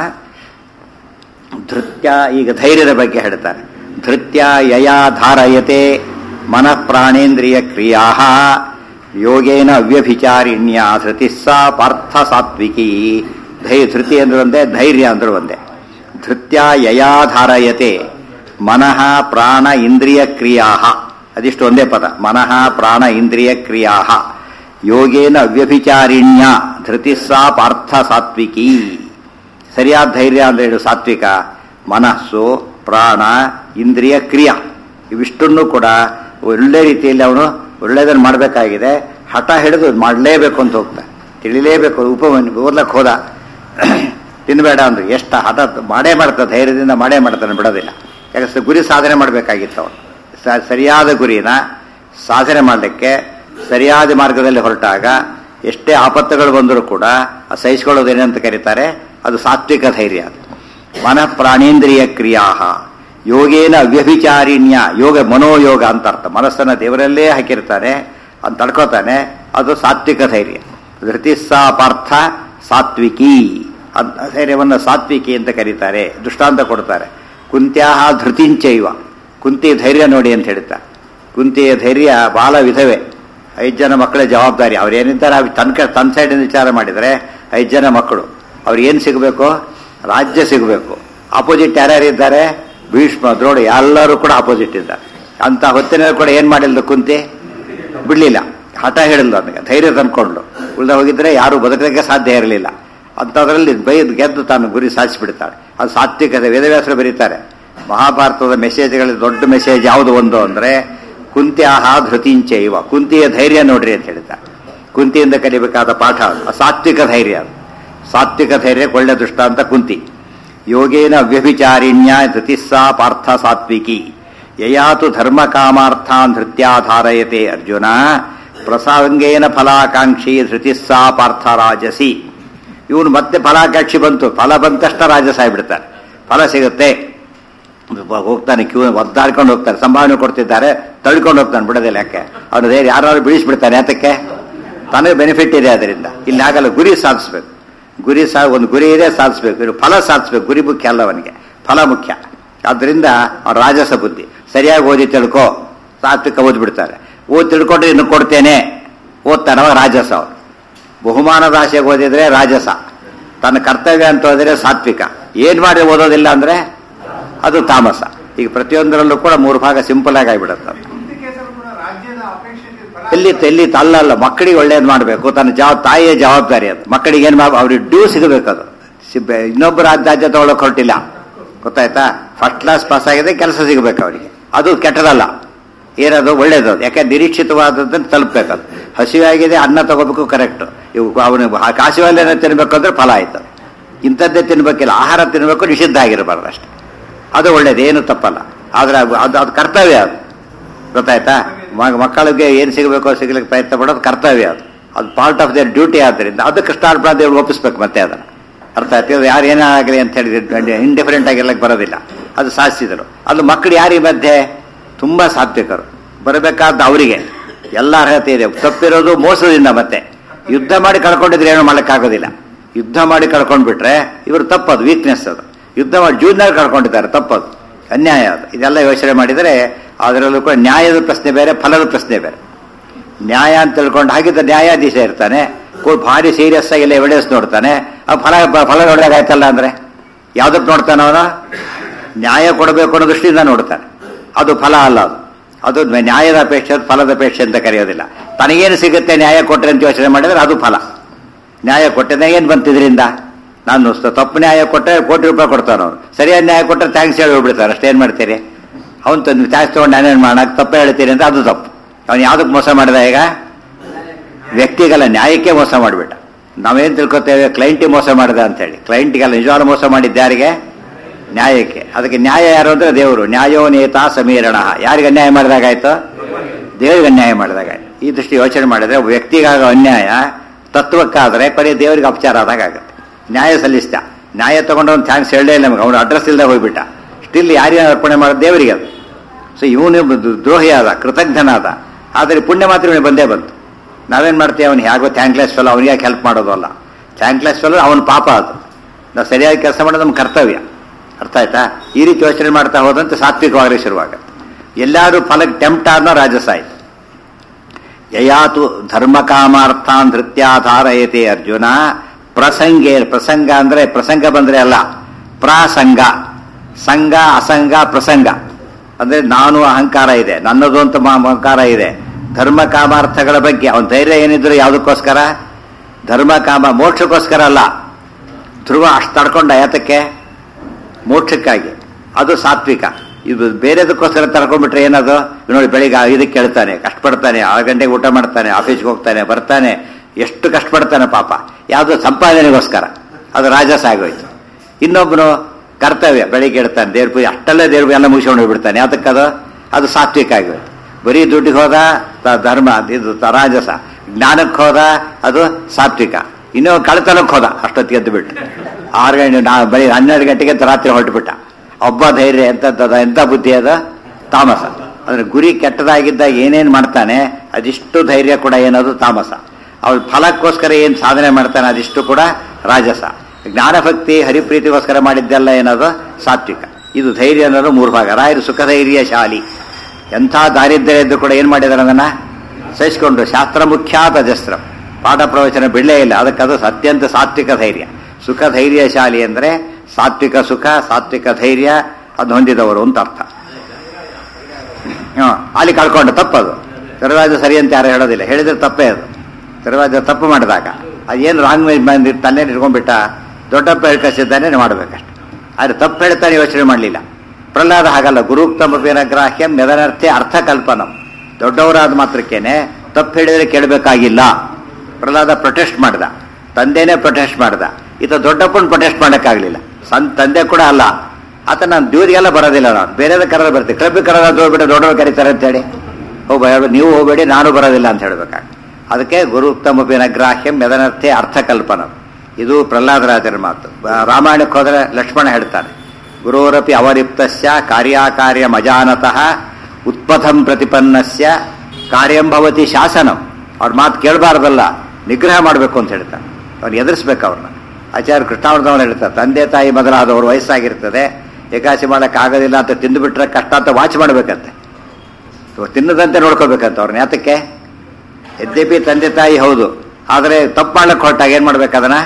ಧೃತ್ಯ ಈಗ ಧೈರ್ಯದ ಬಗ್ಗೆ ಹೇಳ್ತಾರೆ ಧೃತ್ಯ ಯಯ ಧಾರಯತೆ ಮನಃ ಪ್ರಾಣೇಂದ್ರಿಯ ಕ್ರಿಯಾ ಯೋಗೇನ ಅವ್ಯಭಿಚಾರಿಣ್ಯ ಧೃತಿ ಸಾ ಪಾರ್ಥ ಸಾತ್ವಿಕಿ ಧೈ ಧೃತಿ ಅಂದ್ರೆ ಒಂದೇ ಧೈರ್ಯ ಅಂದ್ರೆ ಒಂದೇ ಧೃತ್ಯ ಯಯಾ ಧಾರಯತೆ ಮನಃ ಪ್ರಾಣ ಇಂದ್ರಿಯ ಕ್ರಿಯಾ ಅದಿಷ್ಟು ಒಂದೇ ಪದ ಮನಃ ಪ್ರಾಣ ಇಂದ್ರಿಯ ಕ್ರಿಯಾ ಯೋಗೇನ ಅವ್ಯಭಿಚಾರಿಣ್ಯ ಧೃತಿ ಸಾ ಪಾರ್ಥ ಸಾತ್ವಿಕಿ ಸರಿಯಾದ ಧೈರ್ಯ ಅಂದ್ರೆ ಹೇಳು ಸಾತ್ವಿಕ ಮನಸ್ಸು ಪ್ರಾಣ ಇಂದ್ರಿಯ ಕ್ರಿಯಾ ಇವಿಷ್ಟನ್ನು ಕೂಡ ಒಳ್ಳೆ ರೀತಿಯಲ್ಲಿ ಅವನು ಒಳ್ಳೆಯದನ್ನು ಮಾಡಬೇಕಾಗಿದೆ ಹಠ ಹಿಡಿದು ಮಾಡಲೇಬೇಕು ಅಂತ ಹೋಗ್ತಾನೆ ತಿಳಿಲೇಬೇಕು ಉಪ ಓದ್ಲಕ್ಕೆ ಹೋದ ತಿನ್ಬೇಡ ಅಂದ್ರೆ ಎಷ್ಟು ಹಠ ಮಾಡೇ ಮಾಡ್ತಾನೆ ಧೈರ್ಯದಿಂದ ಮಾಡೇ ಮಾಡ್ತಾನೆ ಬಿಡೋದಿಲ್ಲ ಯಾಕಂದ್ರೆ ಗುರಿ ಸಾಧನೆ ಮಾಡಬೇಕಾಗಿತ್ತು ಅವನು ಸ- ಸರಿಯಾದ ಗುರಿನ ಸಾಧನೆ ಮಾಡಲಿಕ್ಕೆ ಸರಿಯಾದ ಮಾರ್ಗದಲ್ಲಿ ಹೊರಟಾಗ ಎಷ್ಟೇ ಆಪತ್ತುಗಳು ಬಂದರೂ ಕೂಡ ಆ ಸಹಿಸಿಕೊಳ್ಳೋದೇನಂತ ಕರೀತಾರೆ ಅದು ಸಾತ್ವಿಕ ಧೈರ್ಯ ಮನಃ ಪ್ರಾಣೇಂದ್ರಿಯ ಕ್ರಿಯಾ ಯೋಗೇನ ಅವ್ಯಭಿಚಾರಿಣ್ಯ ಯೋಗ ಮನೋಯೋಗ ಅಂತ ಅರ್ಥ ಮನಸ್ಸನ್ನ ದೇವರಲ್ಲೇ ಹಾಕಿರ್ತಾನೆ ಅಂತ ತಡ್ಕೋತಾನೆ ಅದು ಸಾತ್ವಿಕ ಧೈರ್ಯ ಧೃತಿಸ್ಸಾ ಪಾರ್ಥ ಸಾತ್ವಿಕಿ ಅಂತ ಧೈರ್ಯವನ್ನು ಸಾತ್ವಿಕಿ ಅಂತ ಕರೀತಾರೆ ದೃಷ್ಟಾಂತ ಕೊಡ್ತಾರೆ ಕುಂತ್ಯಾಹ ಧೃತಿಂಚೈವ ಕುಂತಿ ಧೈರ್ಯ ನೋಡಿ ಅಂತ ಹೇಳ್ತಾರೆ ಕುಂತಿಯ ಧೈರ್ಯ ಬಹಳ ವಿಧವೇ ಐದು ಜನ ಮಕ್ಕಳ ಜವಾಬ್ದಾರಿ ಅವ್ರು ಏನಿದ್ದಾರೆ ಅವ್ರು ತನ್ನ ಕ- ತನ್ನ ಸೈಡಿಂದ ವಿಚಾರ ಮಾಡಿದರೆ ಐದು ಜನ ಮಕ್ಕಳು ಅವ್ರಿಗೆ ಏನು ಸಿಗಬೇಕು ರಾಜ್ಯ ಸಿಗಬೇಕು ಅಪೋಸಿಟ್ ಯಾರ್ಯಾರು ಇದ್ದಾರೆ ಭೀಷ್ಮ ದ್ರೋಣ ಎಲ್ಲರೂ ಕೂಡ ಅಪೋಸಿಟ್ ಇದ್ದಾರೆ ಅಂತ ಹೊತ್ತಿನಲ್ಲಿ ಕೂಡ ಏನು ಮಾಡಿಲ್ಲ ಕುಂತಿ ಬಿಡಲಿಲ್ಲ ಹಠ ಹೇಳಿಲ್ಲ ಅದಕ್ಕೆ ಧೈರ್ಯ ತಂದ್ಕೊಂಡ್ಲು ಉಳ್ದ ಹೋಗಿದ್ರೆ ಯಾರು ಬದುಕಲಿಕ್ಕೆ ಸಾಧ್ಯ ಇರಲಿಲ್ಲ ಅಂಥದ್ರಲ್ಲಿ ಬೈದು ಗೆದ್ದು ತಾನು ಗುರಿ ಸಾಧಿಸಿಬಿಡ್ತಾಳೆ ಅದು ಸಾತ್ವಿಕತೆ ವೇದವ್ಯಾಸರು ಬರೀತಾರೆ ಮಹಾಭಾರತದ ಮೆಸೇಜ್ಗಳಲ್ಲಿ ದೊಡ್ಡ ಮೆಸೇಜ್ ಯಾವುದು ಒಂದು ಅಂದರೆ ಕುಂತ್ಯಾಹ ಧೃತಿಂಚೈವ ಕುಂತಿಯ ಧೈರ್ಯ ನೋಡ್ರಿ ಅಂತ ಹೇಳ್ತಾರೆ ಕುಂತಿಯಿಂದ ಕಲಿಬೇಕಾದ ಪಾಠ ಅದು ಆ ಸಾತ್ವಿಕ ಧೈರ್ಯ ಅದು ಸಾತ್ವಿಕ ಧೈರ್ಯ ಒಳ್ಳೆ ದೃಷ್ಟಾಂತ ಕುಂತಿ ಯೋಗೇನ ವ್ಯಭಿಚಾರಿಣ್ಯ ಧೃತಿಸ್ಸಾ ಪಾರ್ಥ ಸಾತ್ವಿಕಿ ಯಯಾತು ಧರ್ಮ ಕಾಮಾರ್ಥಾನ್ ಧೃತ್ಯಾಧಾರಯತೆ ಅರ್ಜುನ ಪ್ರಸಂಗೇನ ಫಲಾಕಾಂಕ್ಷಿ ಧೃತಿಸ್ಸಾ ಪಾರ್ಥ ರಾಜಸಿ ಇವನು ಮತ್ತೆ ಫಲಾಕಾಂಕ್ಷಿ ಬಂತು ಫಲ ಬಂದ ತಕ್ಷಣ ರಾಜಸ ಆಗ್ಬಿಡ್ತಾರೆ ಫಲ ಸಿಗುತ್ತೆ ಹೋಗ್ತಾನೆ ಕ್ಯೂ ಒದ್ದಾಡ್ಕೊಂಡು ಹೋಗ್ತಾರೆ ಸಂಭಾವನೆ ಕೊಡ್ತಿದ್ದಾರೆ ತಳ್ಕೊಂಡು ಹೋಗ್ತಾನೆ ಬಿಡೋದಿಲ್ಲ ಯಾಕೆ ಅವನು ಧೈರ್ಯ ಯಾರು ಬಿಡಿಸ್ಬಿಡ್ತಾನೆ ಯಾತಕ್ಕೆ ತನಗೆ ಬೆನಿಫಿಟ್ ಇದೆ ಅದರಿಂದ ಇಲ್ಲಿ ಆಗಲ್ಲ ಗುರಿ ಸಾಧಿಸ್ಬೇಕು ಗುರಿ ಸಾ ಒಂದು ಗುರಿ ಇದೆ ಸಾಧಿಸ್ಬೇಕು ಇನ್ನು ಫಲ ಸಾಧಿಸ್ಬೇಕು ಗುರಿ ಮುಖ್ಯ ಅಲ್ಲ ಅವನಿಗೆ ಫಲ ಮುಖ್ಯ ಆದ್ದರಿಂದ ಅವ್ರ ರಾಜಸ ಬುದ್ಧಿ ಸರಿಯಾಗಿ ಓದಿ ತಿಳ್ಕೊ ಸಾತ್ವಿಕ ಓದ್ಬಿಡ್ತಾರೆ ಓದಿ ತಿಳ್ಕೊಂಡ್ರೆ ಇನ್ನು ಕೊಡ್ತೇನೆ ಓದ್ತಾನೆ ಅವಾಗ ರಾಜಸ ಅವ್ರು ಬಹುಮಾನದ ಆಸೆಗೆ ಓದಿದ್ರೆ ರಾಜಸ ತನ್ನ ಕರ್ತವ್ಯ ಅಂತ ಓದಿದ್ರೆ ಸಾತ್ವಿಕ ಏನ್ ಮಾಡಿ ಓದೋದಿಲ್ಲ ಅಂದ್ರೆ ಅದು ತಾಮಸ ಈಗ ಪ್ರತಿಯೊಂದರಲ್ಲೂ ಕೂಡ ಮೂರು ಭಾಗ ಸಿಂಪಲ್ ಆಗಿ ಆಗಿಬಿಡುತ್ತೆ ಅದು. ಕುಂತಿ ಕೇಸಲ್ಲಿ ಕೂಡ ರಾಜ್ಯದ ಅಪೇಕ್ಷೆಗೆ ಫಲ ಎಲ್ಲಿ ಎಲ್ಲಿ ಅಲ್ಲಲ್ಲ ಮಕ್ಕಳಿಗೆ ಒಳ್ಳೇದು ಮಾಡಬೇಕು ತನ್ನ ಜವಾಬ್ ತಾಯಿಯ ಜವಾಬ್ದಾರಿ ಅದು ಮಕ್ಕಳಿಗೆ ಏನು ಮಾಡಿ ಅವ್ರಿಗೆ ಡ್ಯೂ ಸಿಗಬೇಕು ಅದು ಸಿಬ್ಬ- ಇನ್ನೊಬ್ಬ ರಾಜ್ಯ ರಾಜ್ಯ ತಗೊಳ್ಳೋಕೆ ಹೊರಟಿಲ್ಲ ಗೊತ್ತಾಯ್ತಾ ಫಸ್ಟ್ ಕ್ಲಾಸ್ ಪಾಸ್ ಆಗಿದೆ ಕೆಲಸ ಸಿಗಬೇಕು ಅವರಿಗೆ ಅದು ಕೆಟ್ಟದಲ್ಲ ಏನದು ಒಳ್ಳೇದು ಅದು ಯಾಕೆ ನಿರೀಕ್ಷಿತವಾದದ್ದನ್ನು ತಲುಪಬೇಕದು ಹಸಿವಾಗಿದೆ ಅನ್ನ ತಗೋಬೇಕು ಕರೆಕ್ಟ್ ಇವು ಅವನು ಕಾಸಿವಲ್ಲೇನ ತಿನ್ಬೇಕು ಅಂದ್ರೆ ಫಲ ಆಯ್ತು ಇಂಥದ್ದೇ ತಿನ್ಬೇಕಿಲ್ಲ ಆಹಾರ ತಿನ್ಬೇಕು ನಿಷಿದ್ಧ ಆಗಿರಬಾರ್ದು ಅಷ್ಟೇ ಅದು ಒಳ್ಳೇದು ಏನು ತಪ್ಪಲ್ಲ ಆದ್ರೆ ಅದು ಅದು ಅದು ಕರ್ತವ್ಯ ಅದು ಗೊತ್ತಾಯ್ತಾ ಮ- ಮಕ್ಕಳಿಗೆ ಏನು ಸಿಗಬೇಕೋ ಸಿಗ್ಲಿಕ್ಕೆ ಪ್ರಯತ್ನ ಪಡೋದು ಕರ್ತವ್ಯ ಅದು ಅದು ಪಾರ್ಟ್ ಆಫ್ ದೇರ್ ಡ್ಯೂಟಿ ಆದ್ದರಿಂದ ಅದಕ್ಕೆ ಸ್ಟಾರ್ ದೇವ್ರು ಒಪ್ಪಿಸ್ಬೇಕು ಮತ್ತೆ ಅದನ್ನು ಅರ್ಥ ಆಯ್ತು ಅದು ಯಾರು ಏನೇ ಆಗಲಿ ಅಂತ ಹೇಳಿ ಇಂಡಿಫರೆಂಟ್ ಆಗಿರ್ಲಕ್ಕೆ ಬರೋದಿಲ್ಲ ಅದು ಸಾಧಿಸಿದರು ಅದು ಮಕ್ಕಳು ಯಾರಿ ಮಧ್ಯೆ ತುಂಬ ಸಾತ್ವಿಕರು ಬರಬೇಕಾದ ಅವರಿಗೆ ಎಲ್ಲ ಅರ್ಹತೆ ಇದೆ ತಪ್ಪಿರೋದು ಮೋಸದಿಂದ ಮತ್ತೆ ಯುದ್ಧ ಮಾಡಿ ಕಳ್ಕೊಂಡಿದ್ರೆ ಏನು ಮಾಡೋಕ್ಕಾಗೋದಿಲ್ಲ ಯುದ್ಧ ಮಾಡಿ ಕಳ್ಕೊಂಡ್ಬಿಟ್ರೆ ಇವರು ತಪ್ಪದು ವೀಕ್ನೆಸ್ ಅದು ಯುದ್ಧ ಮಾಡಿ ಜೂನ್ನಲ್ಲಿ ಕಳ್ಕೊಂಡಿದ್ದಾರೆ ತಪ್ಪದು ಅನ್ಯಾಯ ಅದು ಇದೆಲ್ಲ ಯೋಚನೆ ಮಾಡಿದರೆ ಅದರಲ್ಲೂ ಕೂಡ ನ್ಯಾಯದ ಪ್ರಶ್ನೆ ಬೇರೆ ಫಲದ ಪ್ರಶ್ನೆ ಬೇರೆ ನ್ಯಾಯ ಅಂತ ತಿಳ್ಕೊಂಡು ಹಾಗಿದ್ದ ನ್ಯಾಯಾಧೀಶ ಇರ್ತಾನೆ ಕೂ- ಭಾರಿ ಸೀರಿಯಸ್ ಆಗಿ ಎಲ್ಲ ಎವಿಡೆನ್ಸ್ ನೋಡ್ತಾನೆ ಆ ಫಲ ಬ- ಫಲ ನೋಡಿದಾಗಾಯ್ತಲ್ಲ ಅಂದ್ರೆ ಯಾವ್ದಕ್ಕೆ ನೋಡ್ತಾನೆ ಅವನು ನ್ಯಾಯ ಕೊಡಬೇಕು ಅನ್ನೋ ದೃಷ್ಟಿಯಿಂದ ನೋಡ್ತಾನೆ ಅದು ಫಲ ಅಲ್ಲ ಅದು ಅದು ನ್ಯಾಯದ ಅಪೇಕ್ಷೆ ಅದು ಫಲದ ಅಪೇಕ್ಷೆ ಅಂತ ಕರೆಯೋದಿಲ್ಲ ತನಗೇನು ಸಿಗುತ್ತೆ ನ್ಯಾಯ ಕೊಟ್ಟರೆ ಅಂತ ಯೋಚನೆ ಮಾಡಿದ್ರೆ ಅದು ಫಲ ನ್ಯಾಯ ಕೊಟ್ಟಿದ್ದ ಏನು ಬಂತಿದ್ರಿಂದ ನಾನು ಸ- ತಪ್ಪು ನ್ಯಾಯ ಕೊಟ್ಟರೆ ಕೋಟಿ ರೂಪಾಯಿ ಕೊಡ್ತಾನೆ ಅವನು ಸರಿಯಾದ ನ್ಯಾಯ ಕೊಟ್ಟರೆ ಥ್ಯಾಂಕ್ಸ್ ಹೇಳಿ ಹೋಗ್ಬಿಡ್ತಾರೆ ಅಷ್ಟೇನು ಮಾಡ್ತೀರಿ ಅವನು ತಂದು ಟ್ಯಾಕ್ಸ್ ತೊಗೊಂಡು ನಾನೇನು ಮಾಡೋಣ ತಪ್ಪೇ ಹೇಳ್ತೀರಿ ಅಂತ ಅದು ತಪ್ಪು ಅವನು ಯಾವುದಕ್ಕೆ ಮೋಸ ಮಾಡಿದ ಈಗ ವ್ಯಕ್ತಿಗಲ್ಲ ನ್ಯಾಯಕ್ಕೆ ಮೋಸ ಮಾಡಿಬಿಟ್ಟ ನಾವೇನು ತಿಳ್ಕೊತೇವೆ ಕ್ಲೈಂಟಿಗೆ ಮೋಸ ಮಾಡಿದ ಅಂತೇಳಿ ಕ್ಲೈಂಟಿಗೆಲ್ಲ ನಿಜವಾಗ್ಲೂ ಮೋಸ ಮಾಡಿದ್ದ ಯಾರಿಗೆ ನ್ಯಾಯಕ್ಕೆ ಅದಕ್ಕೆ ನ್ಯಾಯ ಯಾರು ಅಂದ್ರೆ ದೇವರು ನ್ಯಾಯೋ ನೇತಾ ಸಮೀರಣ ಯಾರಿಗೆ ಅನ್ಯಾಯ ಮಾಡಿದಾಗಾಯ್ತು ದೇವರಿಗೆ ಅನ್ಯಾಯ ಮಾಡಿದಾಗಾಯ್ತು ಈ ದೃಷ್ಟಿ ಯೋಚನೆ ಮಾಡಿದ್ರೆ ಒಬ್ಬ ವ್ಯಕ್ತಿಗಾಗೋ ಅನ್ಯಾಯ ತತ್ವಕ್ಕಾದರೆ ಕೊನೆ ದೇವರಿಗೆ ಅಪಚಾರ ಆದಾಗ ಆಗುತ್ತೆ ನ್ಯಾಯ ಸಲ್ಲಿಸ್ತ ನ್ಯಾಯ ತಗೊಂಡವನು ಥ್ಯಾಂಕ್ಸ್ ಹೇಳಲೇ ಇಲ್ಲ ನಮಗೆ ಅವನು ಅಡ್ರೆಸ್ ಇಲ್ಲದೆ ಹೋಗ್ಬಿಟ್ಟ ಸ್ಟಿಲ್ ಯಾರಿಗೆ ಅರ್ಪಣೆ ಮಾಡೋದು ದೇವರಿಗೆ ಅದು ಸೊ ಇವನು ದ್ರೋಹಿ ಆದ ಕೃತಜ್ಞನಾದ ಆದರೆ ಪುಣ್ಯ ಮಾತ್ರ ಇವನಿಗೆ ಬಂದೇ ಬಂತು ನಾವೇನು ಮಾಡ್ತೀವಿ ಅವನು ಹೇಗೋ ಥ್ಯಾಂಕ್ಲೆಸ್ ಫೆಲೋ ಅವನಿಗೆ ಯಾಕೆ ಹೆಲ್ಪ್ ಮಾಡೋದು ಅಲ್ಲ ಥ್ಯಾಂಕ್ಲೆಸ್ ಫೆಲೋ ಅವನ ಪಾಪ ಅದು ನಾವು ಸರಿಯಾಗಿ ಕೆಲಸ ಮಾಡೋದು ನಮ್ಮ ಕರ್ತವ್ಯ ಅರ್ಥ ಆಯ್ತಾ ಈ ರೀತಿ ಯೋಚನೆ ಮಾಡ್ತಾ ಹೋದಂತೆ ಸಾತ್ವಿಕವಾಗಲಿ ಶುರುವಾಗುತ್ತೆ ಎಲ್ಲಾದ್ರೂ ಫಲಕ್ಕೆ ಟೆಂಪ್ಟ್ ಆದ್ನೋ ರಾಜಸ ಆಯ್ತು ಯಯಾತು ಧರ್ಮ ಕಾಮಾರ್ಥಾನ್ ಧೃತ್ಯಾಧಾರಯತೆ ಅರ್ಜುನ ಪ್ರಸಂಗೇ ಪ್ರಸಂಗ ಅಂದ್ರೆ ಪ್ರಸಂಗ ಬಂದ್ರೆ ಅಲ್ಲ ಪ್ರಾಸಂಗ ಸಂಘ ಅಸಂಗ ಪ್ರಸಂಗ ಅಂದ್ರೆ ನಾನು ಅಹಂಕಾರ ಇದೆ ನನ್ನದು ಅಂತ ಮ- ಅಹಂಕಾರ ಇದೆ ಧರ್ಮ ಕಾಮಾರ್ಥಗಳ ಬಗ್ಗೆ ಅವನ ಧೈರ್ಯ ಏನಿದ್ರು ಯಾವುದಕ್ಕೋಸ್ಕರ ಧರ್ಮ ಕಾಮ ಮೋಕ್ಷಕ್ಕೋಸ್ಕರ ಅಲ್ಲ ಧ್ರುವ ಅಷ್ಟು ತಡ್ಕೊಂಡ ಯಾತಕ್ಕೆ ಮೋಕ್ಷಕ್ಕಾಗಿ ಅದು ಸಾತ್ವಿಕ ಇದು ಬೇರೆದಕ್ಕೋಸ್ಕರ ತಡ್ಕೊಂಡ್ಬಿಟ್ರೆ ಏನದು ಇವ್ ನೋಡಿ ಬೆಳಿಗ್ಗೆ ಇದಕ್ಕೆ ಕೇಳ್ತಾನೆ ಕಷ್ಟಪಡ್ತಾನೆ ಆರು ಗಂಟೆಗೆ ಊಟ ಮಾಡ್ತಾನೆ ಆಫೀಸ್ಗೆ ಹೋಗ್ತಾನೆ ಬರ್ತಾನೆ ಎಷ್ಟು ಕಷ್ಟಪಡ್ತಾನೆ ಪಾಪ ಯಾವುದೋ ಸಂಪಾದನೆಗೋಸ್ಕರ ಅದು ರಾಜಸ ಆಗೋಯ್ತು ಇನ್ನೊಬ್ಬನು ಕರ್ತವ್ಯ ಬೆಳಿಗ್ಗೆ ಇಡ್ತಾನೆ ದೇವ್ರ ಪೂಜೆ ಅಷ್ಟಲ್ಲೇ ದೇವ್ರ ಪೂಜೆ ಎಲ್ಲ ಮುಗಿಸ್ಕೊಂಡು ಹೋಗ್ಬಿಡ್ತಾನೆ ಯಾತಕ್ಕದು ಅದು ಸಾತ್ವಿಕ ಆಗೋಯ್ತು ಬರೀ ದುಡ್ಡಿಗೆ ಹೋದ ತ- ಧರ್ಮ ಇದು ತ- ರಾಜಸ ಜ್ಞಾನಕ್ಕೆ ಹೋದ ಅದು ಸಾತ್ವಿಕ ಇನ್ನೂ ಕಳ್ತನಕ್ಕೆ ಹೋದ ಅಷ್ಟೊತ್ತಿಗೆ ಎದ್ದು ಬಿಟ್ಟು ಆರು ಗಂಟೆ ನಾ ಬರೀ ಹನ್ನೆರಡು ಗಂಟೆಗೆ ರಾತ್ರಿ ಹೊರಟುಬಿಟ್ಟ ಒಬ್ಬ ಧೈರ್ಯ ಎಂತದ್ದದ ಎಂತ ಬುದ್ಧಿ ಅದ ತಾಮಸ ಅಂದ್ರೆ ಗುರಿ ಕೆಟ್ಟದಾಗಿದ್ದಾಗ ಏನೇನ್ ಮಾಡ್ತಾನೆ ಅದಿಷ್ಟು ಧೈರ್ಯ ಕೂಡ ಏನದು ತಾಮಸ ಅವ್ರ ಫಲಕ್ಕೋಸ್ಕರ ಏನ್ ಸಾಧನೆ ಮಾಡ್ತಾನೆ ಅದಿಷ್ಟು ಕೂಡ ರಾಜಸ ಜ್ಞಾನಭಕ್ತಿ ಹರಿಪ್ರೀತಿಗೋಸ್ಕರ ಮಾಡಿದ್ದೆಲ್ಲ ಏನದು ಸಾತ್ವಿಕ ಇದು ಧೈರ್ಯ ಅನ್ನೋದು ಮೂರು ಭಾಗ ರಾಯರು ಸುಖ ಧೈರ್ಯ ಶಾಲಿ ಎಂಥ ದಾರಿದ್ರ್ಯ ಇದ್ದು ಕೂಡ ಏನ್ ಮಾಡಿದಾರೆ ಅದನ್ನ ಸಹಿಸಿಕೊಂಡು ಶಾಸ್ತ್ರ ಮುಖ್ಯಾತ ಜಸ್ತ್ರ ಪಾಠ ಪ್ರವಚನ ಬಿಡಲೇ ಇಲ್ಲ ಅದಕ್ಕದು ಅತ್ಯಂತ ಸಾತ್ವಿಕ ಧೈರ್ಯ ಸುಖ ಧೈರ್ಯಶಾಲಿ ಅಂದ್ರೆ ಸಾತ್ವಿಕ ಸುಖ ಸಾತ್ವಿಕ ಧೈರ್ಯ ಅದು ಹೊಂದಿದವರು ಅಂತ ಅರ್ಥ ಹ್ಮ್, ಅಲ್ಲಿ ಕಳ್ಕೊಂಡು ತಪ್ಪದು ಸರ್ವಾಜ ಸರಿ ಅಂತ ಯಾರು ಹೇಳೋದಿಲ್ಲ ಹೇಳಿದ್ರೆ ತಪ್ಪೇ ಅದು ಸರ್ವಾಜ ತಪ್ಪು ಮಾಡಿದಾಗ ಅದೇನು ರಾಂಗ್ ಬಂದು ತನ್ನೇ ಇಟ್ಕೊಂಡ್ಬಿಟ್ಟ ದೊಡ್ಡಪ್ಪ ಹೇಳ್ಕಸಿದ್ದಾನೆ ಮಾಡ್ಬೇಕಷ್ಟೆ ಆದ್ರೆ ತಪ್ಪು ಹೇಳ್ತಾನೆ ಯೋಚನೆ ಮಾಡಲಿಲ್ಲ ಪ್ರಹ್ಲಾದ ಹಾಗಲ್ಲ ಗುರುಕ್ತಮ ಗ್ರಾಹ್ಯಂ ಮೆದನರ್ಥೆ ಅರ್ಥಕಲ್ಪನಂ ದೊಡ್ಡವರಾದ ಮಾತ್ರಕ್ಕೇನೆ ತಪ್ಪು ಹೇಳಿದ್ರೆ ಕೇಳಬೇಕಾಗಿಲ್ಲ ಪ್ರಹ್ಲಾದ ಪ್ರೊಟೆಸ್ಟ್ ಮಾಡ್ದ ತಂದೆನೇ ಪ್ರೊಟೆಸ್ಟ್ ಮಾಡ್ದ ಈತ ದೊಡ್ಡಪ್ಪನ ಪ್ರೊಟೆಸ್ಟ್ ಮಾಡೋಕ್ಕಾಗಲಿಲ್ಲ ಸಣ್ಣ ತಂದೆ ಕೂಡ ಅಲ್ಲ ಆತ ನಾನು ದೇವರಿಗೆಲ್ಲ ಬರೋದಿಲ್ಲ ನಾನು ಬೇರೆದ ಕರೆದ ಬರ್ತೀನಿ ಕ್ಲಬ್ ಕರೆದ ಹೋಗ್ಬಿಟ್ಟು ದೊಡ್ಡವರು ಕರೀತಾರೆ ಅಂತೇಳಿ ಹೋಗ್ಬ ನೀವು ಹೋಗಬೇಡಿ ನಾನು ಬರೋದಿಲ್ಲ ಅಂತ ಹೇಳ್ಬೇಕಾಗ ಅದಕ್ಕೆ ಗುರು ಉತ್ತಮ ಗ್ರಾಹ್ಯಂ ಮೆದನರ್ಥೆ ಅರ್ಥಕಲ್ಪನ ಇದು ಪ್ರಹ್ಲಾದರಾಜರ ಮಾತು ಬ- ರಾಮಾಯಣಕ್ಕೆ ಹೋದರೆ ಲಕ್ಷ್ಮಣ ಹೇಳ್ತಾನೆ ಗುರೋರಪಿ ಅವಲಿಪ್ತಸ್ಯ ಕಾರ್ಯಾಕಾರ್ಯ ಮಜಾನತಃ ಉತ್ಪಥಂ ಪ್ರತಿಪನ್ನಸ್ಯ ಕಾರ್ಯಂ ಭವತಿ ಶಾಸನಂ ಅವ್ರ ಮಾತು ಕೇಳಬಾರ್ದಲ್ಲ ನಿಗ್ರಹ ಮಾಡಬೇಕು ಅಂತ ಹೇಳ್ತಾನೆ ಅವ್ನು ಎದುರಿಸ್ಬೇಕು ಅವ್ರನ್ನ ಆಚಾರ್ಯ ಕೃಷ್ಣಾವರ್ಧವ್ರು ಹೇಳ್ತಾರೆ ತಂದೆ ತಾಯಿ ಮೊದಲಾದವ್ರು ವಯಸ್ಸಾಗಿರ್ತದೆ ಏಕಾಸಿ ಮಾಡಕ್ ಆಗೋದಿಲ್ಲ ಅಂತ ತಿಂದುಬಿಟ್ರೆ ಕಷ್ಟ ಅಂತ ವಾಚ್ ಮಾಡ್ಬೇಕಂತೆ ಇವಾಗ ತಿನ್ನದಂತೆ ನೋಡ್ಕೋಬೇಕಂತ ಅವ್ರನ್ನ ಯಾತಕ್ಕೆ ಯದ್ಯಪಿ ತಂದೆ ತಾಯಿ ಹೌದು ಆದರೆ ತಪ್ಪು ಮಾಡಕ್ ಹೊರಟಾಗ ಏನ್ ಮಾಡ್ಬೇಕು ಅದನ್ನ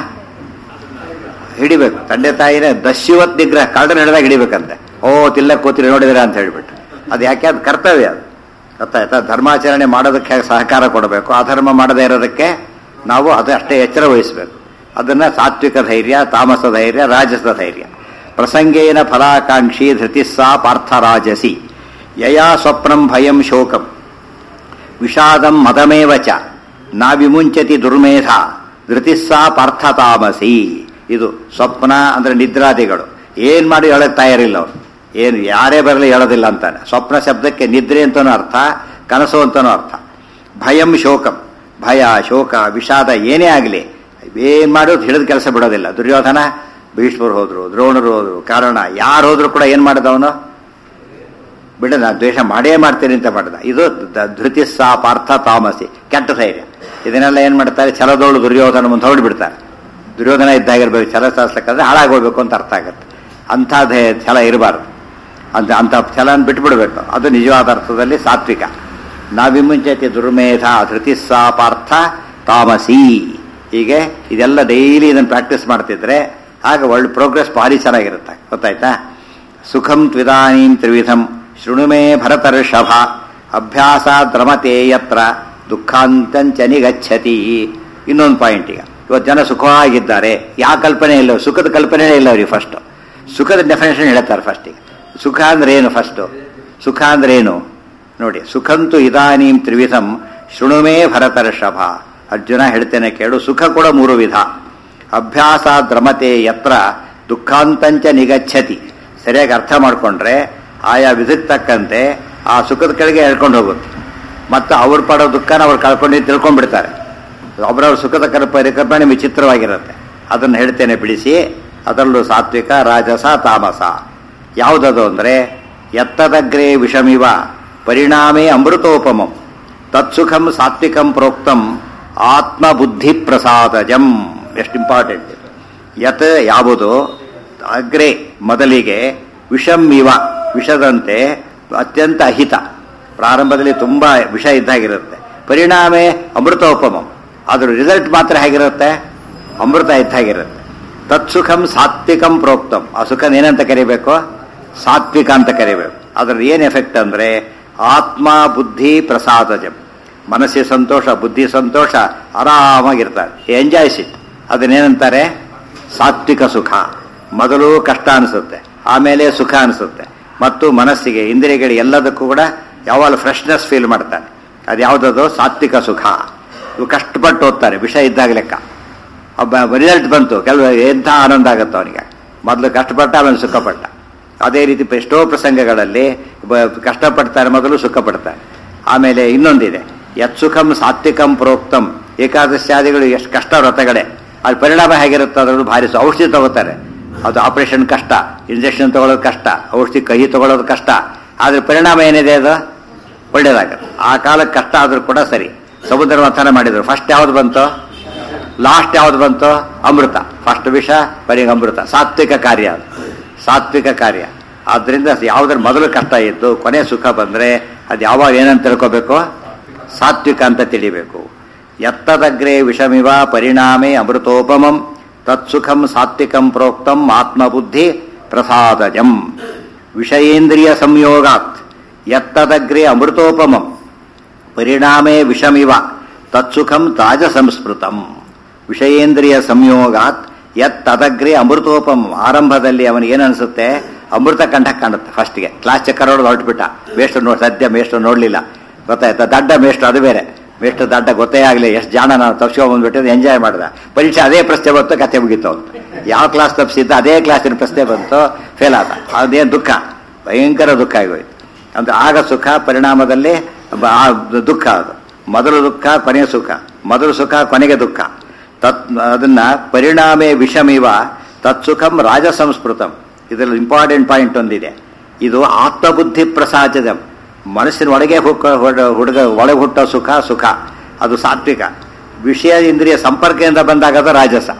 ಹಿಡಿಬೇಕು ತಂದೆ ತಾಯಿನೇ ದಸ್ಯುವತ್ ನಿಗ್ರಹ ಕಳ್ಳನ ಹಿಡಿದಾಗ ಹಿಡಿಬೇಕಂತೆ ಓ ತಿಲ್ಲ ಕೂತಿರಿ ನೋಡಿದಿರ ಅಂತ ಹೇಳ್ಬಿಟ್ಟು ಅದು ಯಾಕೆ ಅದು ಕರ್ತವ್ಯ ಅದು ಗೊತ್ತಾಯ್ತಾ ಧರ್ಮಾಚರಣೆ ಮಾಡೋದಕ್ಕೆ ಸಹಕಾರ ಕೊಡಬೇಕು ಅಧರ್ಮ ಮಾಡದೇ ಇರೋದಕ್ಕೆ ನಾವು ಅದು ಅಷ್ಟೇ ಎಚ್ಚರ ವಹಿಸಬೇಕು ಅದನ್ನ ಸಾತ್ವಿಕ ಧೈರ್ಯ ತಾಮಸ ಧೈರ್ಯ ರಾಜಸ ಧೈರ್ಯ ಪ್ರಸಂಗೇನ ಫಲಾಕಾಂಕ್ಷಿ ಧೃತಿಸ್ಸಾ ಪಾರ್ಥರಾಜಸಿ ಯಯಾ ಸ್ವಪ್ನಂ ಭಯಂ ಶೋಕಂ ವಿಷಾದಂ ಮದಮೇವ ಚ ನಾ ವಿಮುಂಚತಿ ದುರ್ಮೇಧ ಧೃತಿಸ್ಸಾ ಪಾರ್ಥತಾಮಸಿ ಇದು ಸ್ವಪ್ನ ಅಂದ್ರೆ ನಿದ್ರಾದಿಗಳು ಏನ್ ಮಾಡಿ ಹೇಳಕ್ ತಯಾರಿಲ್ಲ ಅವ್ರು ಏನು ಯಾರೇ ಬರಲಿ ಹೇಳೋದಿಲ್ಲ ಅಂತಾನೆ ಸ್ವಪ್ನ ಶಬ್ದಕ್ಕೆ ನಿದ್ರೆ ಅಂತನೂ ಅರ್ಥ ಕನಸು ಅಂತನೂ ಅರ್ಥ ಭಯಂ ಶೋಕಂ ಭಯ ಶೋಕ ವಿಷಾದ ಏನೇ ಆಗಲಿ ಏನ್ ಮಾಡೋದು ಹಿಡಿದ ಕೆಲಸ ಬಿಡೋದಿಲ್ಲ ದುರ್ಯೋಧನ ಭೀಷ್ಮರು ಹೋದ್ರು ದ್ರೋಣರು ಹೋದ್ರು ಕಾರಣ ಯಾರು ಹೋದ್ರು ಕೂಡ ಏನ್ ಮಾಡಿದವನು ಬಿಡ ನಾನು ದ್ವೇಷ ಮಾಡೇ ಮಾಡ್ತೀನಿ ಅಂತ ಮಾಡಿದ ಇದು ದ- ಧೃತಿ ಸಾ ಪಾರ್ಥ ತಾಮಸಿ ಕೆಟ್ಟ ಧೈರ್ಯ ಇದನ್ನೆಲ್ಲ ಏನ್ ಮಾಡ್ತಾರೆ ಛಲದೋಳು ದುರ್ಯೋಧನ ಮುಂದೆ ಹೊರಡ್ಬಿಡ್ತಾರೆ ದುರ್ಯೋಧನ ಇದ್ದಾಗಿರ್ಬೇಕು ಛಲ ಸಾಧಿಸ್ಲಿಕ್ಕಂದ್ರೆ ಹಾಳಾಗೋಗ್ಬೇಕು ಅಂತ ಅರ್ಥ ಆಗುತ್ತೆ ಅಂಥ ಧೈ ಛಲ ಇರಬಾರ್ದು ಅಂತ ಅಂಥ ಛಲನ ಬಿಟ್ಬಿಡ್ಬೇಕು ಅದು ನಿಜವಾದ ಅರ್ಥದಲ್ಲಿ ಸಾತ್ವಿಕ ನಾವಿಮುಂಚತಿ ದುರ್ಮೇಧ ಧೃತಿ ಸಾ ಪಾರ್ಥ ತಾಮಸಿ ಹೀಗೆ ಇದೆಲ್ಲ ಡೈಲಿ ಇದನ್ನು ಪ್ರಾಕ್ಟೀಸ್ ಮಾಡ್ತಿದ್ರೆ ಆಗ ಒಳ್ಳೆ ಪ್ರೋಗ್ರೆಸ್ ಭಾರಿ ಚೆನ್ನಾಗಿರುತ್ತೆ ಗೊತ್ತಾಯ್ತಾ ಸುಖಂ ತ್ವಿದಾನೀಂ ತ್ರಿವಿಧಂ ಶೃಣುಮೇ ಭರತರ್ಷಭ ಅಭ್ಯಾಸಾತ್ ರಮತೆ ಯತ್ರ ದುಃಖಾಂತಂಚ ನಿಗಚ್ಚತಿ ಇನ್ನೊಂದು ಪಾಯಿಂಟ್ ಈಗ ಇವತ್ತು ಜನ ಸುಖವಾಗಿದ್ದಾರೆ ಯಾವ ಕಲ್ಪನೆ ಇಲ್ಲ ಸುಖದ ಕಲ್ಪನೆ ಇಲ್ಲ ಅವ್ರಿಗೆ ಫಸ್ಟ್ ಸುಖದ ಡೆಫಿನೇಷನ್ ಹೇಳ್ತಾರೆ ಫಸ್ಟಿಗೆ ಸುಖ ಅಂದ್ರೆ ಏನು ಫಸ್ಟ್ ಸುಖ ಅಂದ್ರೆ ಏನು ನೋಡಿ ಸುಖಂತು ಇದಾನೀಂ ತ್ರಿವಿಧಂ ಶೃಣುಮೇ ಭರತರ್ಷಭ ಅರ್ಜುನ ಹೇಳ್ತೇನೆ ಕೇಳು ಸುಖ ಕೂಡ ಮೂರು ವಿಧ ಅಭ್ಯಾಸ ದ್ರಮತೆ ಯತ್ರ ದುಃಖಾಂತಂಚ ನಿಗಚ್ಚತಿ ಸರಿಯಾಗಿ ಅರ್ಥ ಮಾಡ್ಕೊಂಡ್ರೆ ಆಯಾ ವಿಧಕ್ಕೆ ತಕ್ಕಂತೆ ಆ ಸುಖದ ಕೆಳಗೆ ಹೇಳ್ಕೊಂಡು ಹೋಗುತ್ತೆ ಮತ್ತು ಅವ್ರು ಪಡೋ ದುಃಖನ ಅವ್ರು ಕಳ್ಕೊಂಡು ತಿಳ್ಕೊಂಡ್ಬಿಡ್ತಾರೆ ಒಬ್ಬರವ್ರ ಸುಖದ ಕಲ್ಪ ಪರಿಕಲ್ಪನೆ ವಿಚಿತ್ರವಾಗಿರುತ್ತೆ ಅದನ್ನು ಹೇಳ್ತೇನೆ ಬಿಡಿಸಿ ಅದರಲ್ಲೂ ಸಾತ್ವಿಕ ರಾಜಸ ತಾಮಸ ಯಾವುದದು ಅಂದರೆ ಎತ್ತದಗ್ರೇ ವಿಷಮಿವ ಪರಿಣಾಮೇ ಅಮೃತೋಪಮಂ ತತ್ಸುಖಂ ಸಾತ್ವಿಕಂ ಪ್ರೋಕ್ತಂ ಆತ್ಮಬುದ್ಧಿ ಪ್ರಸಾದಜಂ ಎಷ್ಟು ಇಂಪಾರ್ಟೆಂಟ್ ಯತ್ ಯಾವುದು ಅಗ್ರೆ ಮೊದಲಿಗೆ ವಿಷಂ ಇವ ವಿಷದಂತೆ ಅತ್ಯಂತ ಅಹಿತ ಪ್ರಾರಂಭದಲ್ಲಿ ತುಂಬಾ ವಿಷ ಇದ್ದಾಗಿರುತ್ತೆ ಪರಿಣಾಮೇ ಅಮೃತೋಪಮಂ ಅದ್ರ ರಿಸಲ್ಟ್ ಮಾತ್ರ ಹೇಗಿರುತ್ತೆ ಅಮೃತ ಇದ್ದಾಗಿರುತ್ತೆ ತತ್ಸುಖಂ ಸಾತ್ವಿಕಂ ಪ್ರೋಕ್ತಂ ಆ ಸುಖನ ಏನಂತ ಕರಿಬೇಕು ಸಾತ್ವಿಕ ಅಂತ ಕರಿಬೇಕು ಅದ್ರ ಏನ್ ಎಫೆಕ್ಟ್ ಅಂದ್ರೆ ಆತ್ಮ ಬುದ್ಧಿ ಪ್ರಸಾದಜಂ ಮನಸ್ಸಿಗೆ ಸಂತೋಷ ಬುದ್ಧಿ ಸಂತೋಷ ಆರಾಮಾಗಿರ್ತಾರೆ ಎಂಜಾಯ್ಸ್ ಇಟ್ ಅದನ್ನೇನಂತಾರೆ ಸಾತ್ವಿಕ ಸುಖ ಮೊದಲು ಕಷ್ಟ ಅನಿಸುತ್ತೆ ಆಮೇಲೆ ಸುಖ ಅನಿಸುತ್ತೆ ಮತ್ತು ಮನಸ್ಸಿಗೆ ಇಂದ್ರಿಯಗಳಿಗೆ ಎಲ್ಲದಕ್ಕೂ ಕೂಡ ಯಾವಾಗ ಫ್ರೆಶ್ನೆಸ್ ಫೀಲ್ ಮಾಡ್ತಾನೆ ಅದು ಯಾವುದದು ಸಾತ್ವಿಕ ಸುಖ ಇವು ಕಷ್ಟಪಟ್ಟು ಓದ್ತಾರೆ ವಿಷ ಇದ್ದಾಗ ಲೆಕ್ಕ ಒಬ್ಬ ರಿಸಲ್ಟ್ ಬಂತು ಕೆಲವು ಎಂಥ ಆನಂದ ಆಗುತ್ತೆ ಅವನಿಗೆ ಮೊದಲು ಕಷ್ಟಪಟ್ಟ ಆಮೇಲೆ ಸುಖಪಟ್ಟ ಅದೇ ರೀತಿ ಎಷ್ಟೋ ಪ್ರಸಂಗಗಳಲ್ಲಿ ಬ- ಕಷ್ಟಪಡ್ತಾರೆ ಮೊದಲು ಸುಖ ಪಡ್ತಾರೆ ಆಮೇಲೆ ಇನ್ನೊಂದಿದೆ ಯತ್ಸುಖಂ ಸಾತ್ವಿಕಂ ಪ್ರೋಕ್ತಂ ಏಕಾದಶಾದಿಗಳು ಎಷ್ಟು ಕಷ್ಟ ವ್ರತಗಳೇ ಅಲ್ಲಿ ಪರಿಣಾಮ ಹೇಗಿರುತ್ತೆ ಅದರಲ್ಲೂ ಭಾರಿ ಸು- ಔಷಧಿ ತಗೋತಾರೆ ಅದು ಆಪರೇಷನ್ ಕಷ್ಟ ಇಂಜೆಕ್ಷನ್ ತಗೊಳ್ಳೋದು ಕಷ್ಟ ಔಷಧಿ ಕಹಿ ತಗೊಳ್ಳೋದು ಕಷ್ಟ ಆದ್ರೆ ಪರಿಣಾಮ ಏನಿದೆ ಅದು ಒಳ್ಳೇದಾಗುತ್ತೆ ಆ ಕಾಲಕ್ಕೆ ಕಷ್ಟ ಆದ್ರೂ ಕೂಡ ಸರಿ ಸಮುದ್ರ ಮಂಥನ ಮಾಡಿದ್ರು ಫಸ್ಟ್ ಯಾವ್ದು ಬಂತು ಲಾಸ್ಟ್ ಯಾವ್ದು ಬಂತು ಅಮೃತ ಫಸ್ಟ್ ವಿಷ ಬರೀ ಅಮೃತ ಸಾತ್ವಿಕ ಕಾರ್ಯ ಅದು ಸಾತ್ವಿಕ ಕಾರ್ಯ ಆದ್ರಿಂದ ಯಾವ್ದ್ರ ಮೊದಲು ಕಷ್ಟ ಇತ್ತು ಕೊನೆ ಸುಖ ಬಂದ್ರೆ ಅದು ಯಾವಾಗ ಏನಂತ ತಿಳ್ಕೋಬೇಕು ಸಾತ್ವಿಕ ಅಂತ ತಿಳಿಬೇಕು ಎತ್ತದಗ್ರೆ ವಿಷಮಿವ ಪರಿಣಾಮೇ ಅಮೃತೋಪಮಂ ತತ್ಸುಖಂ ಸಾತ್ವಿಕಂ ಪ್ರೋಕ್ತಂ ಆತ್ಮಬುದ್ಧಿ ಪ್ರಸಾದಜಂ ವಿಷಯೇಂದ್ರಿಯ ಸಂಯೋಗಾತ್ ಎತ್ತದಗ್ರೆ ಅಮೃತೋಪಮಂ ಪರಿಣಾಮೇ ವಿಷಮಿವ ತತ್ಸುಖಂ ತಾಜ ಸಂಸ್ಮೃತಂ ವಿಷಯೇಂದ್ರಿಯ ಸಂಯೋಗಾತ್ ಯತ್ ತದಗ್ರೆ ಅಮೃತೋಪಂ ಆರಂಭದಲ್ಲಿ ಅವನಿಗೆ ಏನು ಅನಿಸುತ್ತೆ ಅಮೃತ ಕಂಠ ಕಾಣುತ್ತೆ ಫಸ್ಟ್ಗೆ ಕ್ಲಾಸ್ ಚಕ್ಕರ್ ಹೊಡೆದು ಹೊರಟ್ಬಿಟ್ಟ ಮೇಷ್ಟು ನೋಡಿ ಸದ್ಯ ಮೇಷ್ಟು ನೋಡಲಿಲ್ಲ ಗೊತ್ತಾಯ್ತಾ ದಡ್ಡ ಮೇಷ್ಟು ಅದು ಬೇರೆ ಮೇಷ್ಟು ದಡ್ಡ ಗೊತ್ತೇ ಆಗಲಿ ಎಷ್ಟು ಜಾಣ ನಾನು ತಪ್ಸ್ಕೊಂಡ್ಬಂದ್ಬಿಟ್ಟು ಎಂಜಾಯ್ ಮಾಡಿದ ಪರೀಕ್ಷೆ ಅದೇ ಪ್ರಶ್ನೆ ಬಂತು ಕತೆ ಮುಗೀತು ಅಂತ ಯಾವ ಕ್ಲಾಸ್ ತಪ್ಪಿಸಿದ್ದ ಅದೇ ಕ್ಲಾಸಿನ ಪ್ರಶ್ನೆ ಬಂತು ಫೇಲ್ ಆದ ಅದೇನು ದುಃಖ ಭಯಂಕರ ದುಃಖ ಆಗೋಯ್ತು ಅಂದ್ರೆ ಆಗ ಸುಖ ಪರಿಣಾಮದಲ್ಲಿ ಬ- ಆ ದುಃಖ ಅದು ಮೊದಲು ದುಃಖ ಕೊನೆಯ ಸುಖ ಮೊದಲು ಸುಖ ಕೊನೆಗೆ ದುಃಖ ತತ್ ಅದನ್ನ ಪರಿಣಾಮೇ ವಿಷಮಿವ ತತ್ಸುಖಂ ರಾಜ ಸಂಸ್ಕೃತಂ ಇದರಲ್ಲಿ ಇಂಪಾರ್ಟೆಂಟ್ ಪಾಯಿಂಟ್ ಒಂದಿದೆ ಇದು ಆತ್ಮಬುದ್ಧಿ ಪ್ರಸಾದಂ ಮನಸ್ಸಿನ ಒಳಗೆ ಹುಕ್ಕ ಹೊಡ- ಹುಡುಗ ಒಳಗೆ ಹುಟ್ಟೋ ಸುಖ ಸುಖ ಅದು ಸಾತ್ವಿಕ ವಿಷಯ ಇಂದ್ರಿಯ ಸಂಪರ್ಕದಿಂದ ಬಂದಾಗ ಅದು ರಾಜಸ